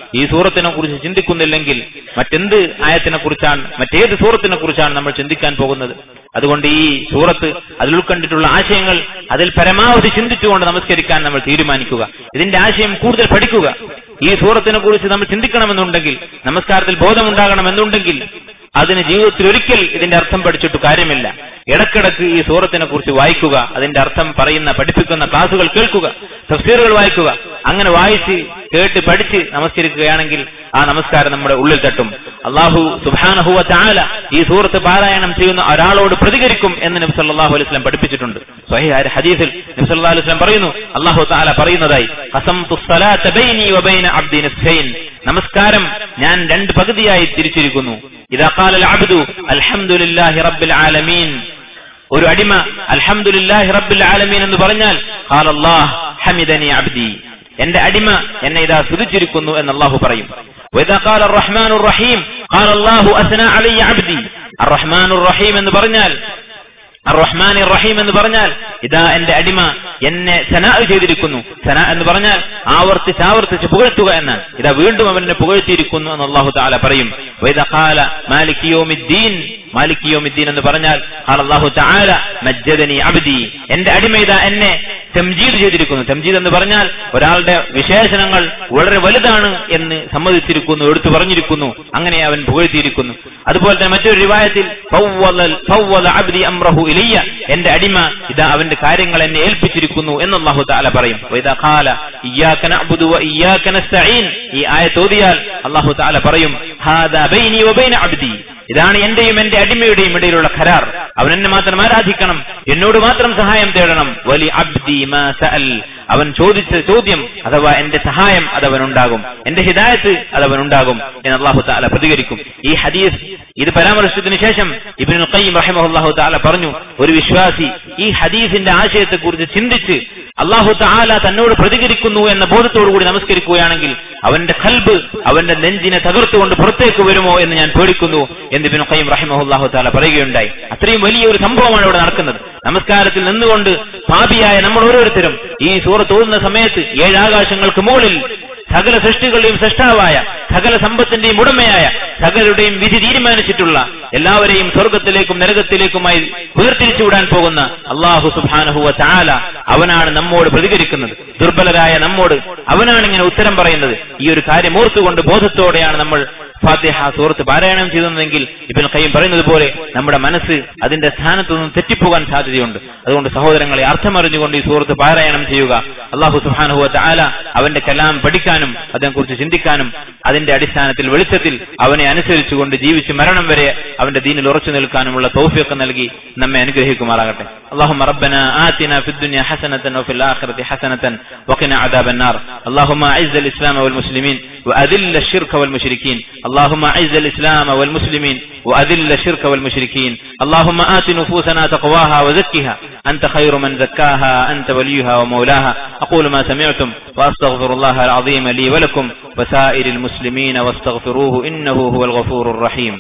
ഈ സൂറത്തിനെ കുറിച്ച് ചിന്തിക്കുന്നില്ലെങ്കിൽ മറ്റെന്ത് ആയത്തിനെ കുറിച്ചാണ് മറ്റേത് സൂറത്തിനെ കുറിച്ചാണ് നമ്മൾ ചിന്തിക്കാൻ പോകുന്നത് അതുകൊണ്ട് ഈ സൂറത്ത് അതിൽ ഉൾക്കൊണ്ടിട്ടുള്ള ആശയങ്ങൾ അതിൽ പരമാവധി ചിന്തിച്ചുകൊണ്ട് നമസ്കരിക്കാൻ നമ്മൾ തീരുമാനിക്കുക ഇതിന്റെ ആശയം കൂടുതൽ പഠിക്കുക ഈ സൂറത്തിനെ കുറിച്ച് നമ്മൾ ചിന്തിക്കണമെന്നുണ്ടെങ്കിൽ നമസ്കാരത്തിൽ ബോധമുണ്ടാകണമെന്നുണ്ടെങ്കിൽ അതിന് ജീവിതത്തിൽ ഒരിക്കൽ ഇതിന്റെ അർത്ഥം പഠിച്ചിട്ട് കാര്യമില്ല ഇടക്കിടക്ക് ഈ സൂറത്തിനെ കുറിച്ച് വായിക്കുക അതിന്റെ അർത്ഥം പറയുന്ന പഠിപ്പിക്കുന്ന ക്ലാസുകൾ കേൾക്കുക തഫ്സീറുകൾ വായിക്കുക അങ്ങനെ വായിച്ച് കേട്ട് പഠിച്ച് നമസ്കരിക്കുകയാണെങ്കിൽ ആ നമസ്കാരം നമ്മുടെ ഉള്ളിൽ തട്ടും അള്ളാഹു സുബാനഹുവ ചാല ഈ സൂറത്ത് പാരായണം ചെയ്യുന്ന ഒരാളോട് പ്രതികരിക്കും എന്ന് നബി സല്ലല്ലാഹു അലൈഹി വസല്ലം പഠിപ്പിച്ചിട്ടുണ്ട് സ്വഹീഹായ ഹദീസിൽ നബി സല്ലല്ലാഹു അലൈഹി വസല്ലം പറയുന്നു അള്ളാഹു തആല പറയുന്നതായി ഖസംതു സ്വലാത്ത ബൈനി വബൈന അബ്ദി നസ്ഫൈൻ നമസ്കാരം ഞാൻ രണ്ട് പകുതിയായി തിരിച്ചിരിക്കുന്നു ഇദാ ഖാല അബ്ദു അൽഹംദുലില്ലാഹി റബ്ബിൽ ആലമീൻ ഒരു അടിമ അൽഹംദുലില്ലാഹി റബ്ബിൽ ആലമീൻ എന്ന് പറഞ്ഞാൽ ഖാല അല്ലാഹ് ഹമിദനി അബ്ദി എന്റെ അടിമ എന്നെ ഇതാ സ്തുതിച്ചിരിക്കുന്നു എന്ന് അള്ളാഹു പറയും وإذا قال الرحمن الرحيم قال الله أثنى علي عبدي الرحمن الرحيم എന്ന് പറഞ്ഞാൽ റഹ്മാൻ റഹീം എന്ന് പറഞ്ഞാൽ ഇതാ എന്റെ അടിമ എന്നെ സനാ ചെയ്തിരിക്കുന്നു സന എന്ന് പറഞ്ഞാൽ ആവർത്തിച്ച് ആവർത്തിച്ച് പുകഴ്ത്തുക എന്നാണ് ഇതാ വീണ്ടും അവനെ പുകഴ്ത്തിയിരിക്കുന്നു എന്ന് അള്ളാഹു താല പറയും വൈദഖാല മാലിക്കിയോമിദ്ദീൻ മാലിക്കിയോമിദ്ദീൻ എന്ന് പറഞ്ഞാൽ അള്ളാഹു താല മജ്ജദനി അബ്ദി എന്റെ അടിമ ഇതാ എന്നെ തെംജീദ് ചെയ്തിരിക്കുന്നു തെംജീദ് എന്ന് പറഞ്ഞാൽ ഒരാളുടെ വിശേഷണങ്ങൾ വളരെ വലുതാണ് എന്ന് സമ്മതിച്ചിരിക്കുന്നു എടുത്തു പറഞ്ഞിരിക്കുന്നു അങ്ങനെ അവൻ പുകഴ്ത്തിയിരിക്കുന്നു അതുപോലെ തന്നെ മറ്റൊരു റിവായത്തിൽ അബ്ദി അംറഹു ഇലയ്യ എന്റെ അടിമ ഇതാ അവന്റെ കാര്യങ്ങൾ എന്നെ ഏൽപ്പിച്ചിരിക്കുന്നു എന്ന് അള്ളാഹു താല പറയും ഈ ആയത്ത് ഓതിയാൽ അള്ളാഹു താല പറയും അബ്ദി ഇതാണ് എന്റെയും എന്റെ അടിമയുടെയും ഇടയിലുള്ള ഖരാർ അവൻ എന്നെ മാത്രം ആരാധിക്കണം എന്നോട് മാത്രം സഹായം തേടണം വലി അബ്ദി അവൻ ചോദിച്ച ചോദ്യം അഥവാ എന്റെ സഹായം അതവനുണ്ടാകും എന്റെ ഹിദായത്ത് അതവനുണ്ടാകും എന്ന് അള്ളാഹു താല പ്രതികരിക്കും ഈ ഹദീസ് ഇത് പരാമർശിച്ചതിനു ശേഷം ഇബിൻ ഖയ്യിം റഹിമഹുല്ലാഹു താല പറഞ്ഞു ഒരു വിശ്വാസി ഈ ഹദീസിന്റെ ആശയത്തെക്കുറിച്ച് ചിന്തിച്ച് അള്ളാഹു താല തന്നോട് പ്രതികരിക്കുന്നു എന്ന ബോധത്തോടുകൂടി നമസ്കരിക്കുകയാണെങ്കിൽ അവന്റെ ഖൽബ് അവന്റെ നെഞ്ചിനെ തകർത്തുകൊണ്ട് പുറത്തേക്ക് വരുമോ എന്ന് ഞാൻ പേടിക്കുന്നു എന്ന് ഇബിൻ ഖയ്യിം റഹിമഹുല്ലാഹു താല പറയുകയുണ്ടായി അത്രയും വലിയ ഒരു സംഭവമാണ് ഇവിടെ നടക്കുന്നത് നമസ്കാരത്തിൽ നിന്നുകൊണ്ട് പാപിയായ നമ്മൾ ഓരോരുത്തരും ഈ സൂറത്ത് ഓതുന്ന സമയത്ത് ഏഴാകാശങ്ങൾക്ക് മുകളിൽ സകല സൃഷ്ടികളുടെയും സൃഷ്ടാവായ സകല സമ്പത്തിന്റെയും ഉടമയായ സകലരുടെയും വിധി തീരുമാനിച്ചിട്ടുള്ള എല്ലാവരെയും സ്വർഗത്തിലേക്കും നരകത്തിലേക്കുമായി വേർതിരിച്ചുവിടാൻ പോകുന്ന അള്ളാഹു സുബാനഹുവ ചാല അവനാണ് നമ്മോട് പ്രതികരിക്കുന്നത് ദുർബലരായ നമ്മോട് അവനാണ് ഇങ്ങനെ ഉത്തരം പറയുന്നത് ഈ ഒരു കാര്യം ഓർത്തുകൊണ്ട് ബോധത്തോടെയാണ് നമ്മൾ ഫാത്തിഹ സൂറത്ത് പാരായണം ചെയ്തതെങ്കിൽ ഇബിൻ ഖയ്യം പറയുന്നത് പോലെ നമ്മുടെ മനസ്സ് അതിന്റെ സ്ഥാനത്തു നിന്നും തെറ്റിപ്പോകാൻ സാധ്യതയുണ്ട് അതുകൊണ്ട് സഹോദരങ്ങളെ അർത്ഥമറിഞ്ഞുകൊണ്ട് ഈ സൂറത്ത് പാരായണം ചെയ്യുക അള്ളാഹു സുഹാനുഹുവ ചാല അവന്റെ കലാം പഠിക്കാനും അതിനെക്കുറിച്ച് ചിന്തിക്കാനും അതിന്റെ അടിസ്ഥാനത്തിൽ വെളിച്ചത്തിൽ അവനെ അനുസരിച്ചുകൊണ്ട് ജീവിച്ച് മരണം വരെ അവന്റെ ദീനിൽ ഉറച്ചു നിൽക്കാനുമുള്ള തൗഫിയൊക്കെ നൽകി നമ്മെ അനുഗ്രഹിക്കുമാറാകട്ടെ اللهم ربنا آتنا في الدنيا حسنة وفي الآخرة حسنة وقنا عذاب النار اللهم أعز الإسلام والمسلمين وأذل الشرك والمشركين اللهم أعز الإسلام والمسلمين وأذل الشرك والمشركين اللهم آت نفوسنا تقواها وزكها أنت خير من زكاها أنت وليها ومولاها أقول ما سمعتم وأستغفر الله العظيم لي ولكم وسائر المسلمين واستغفروه إنه هو الغفور الرحيم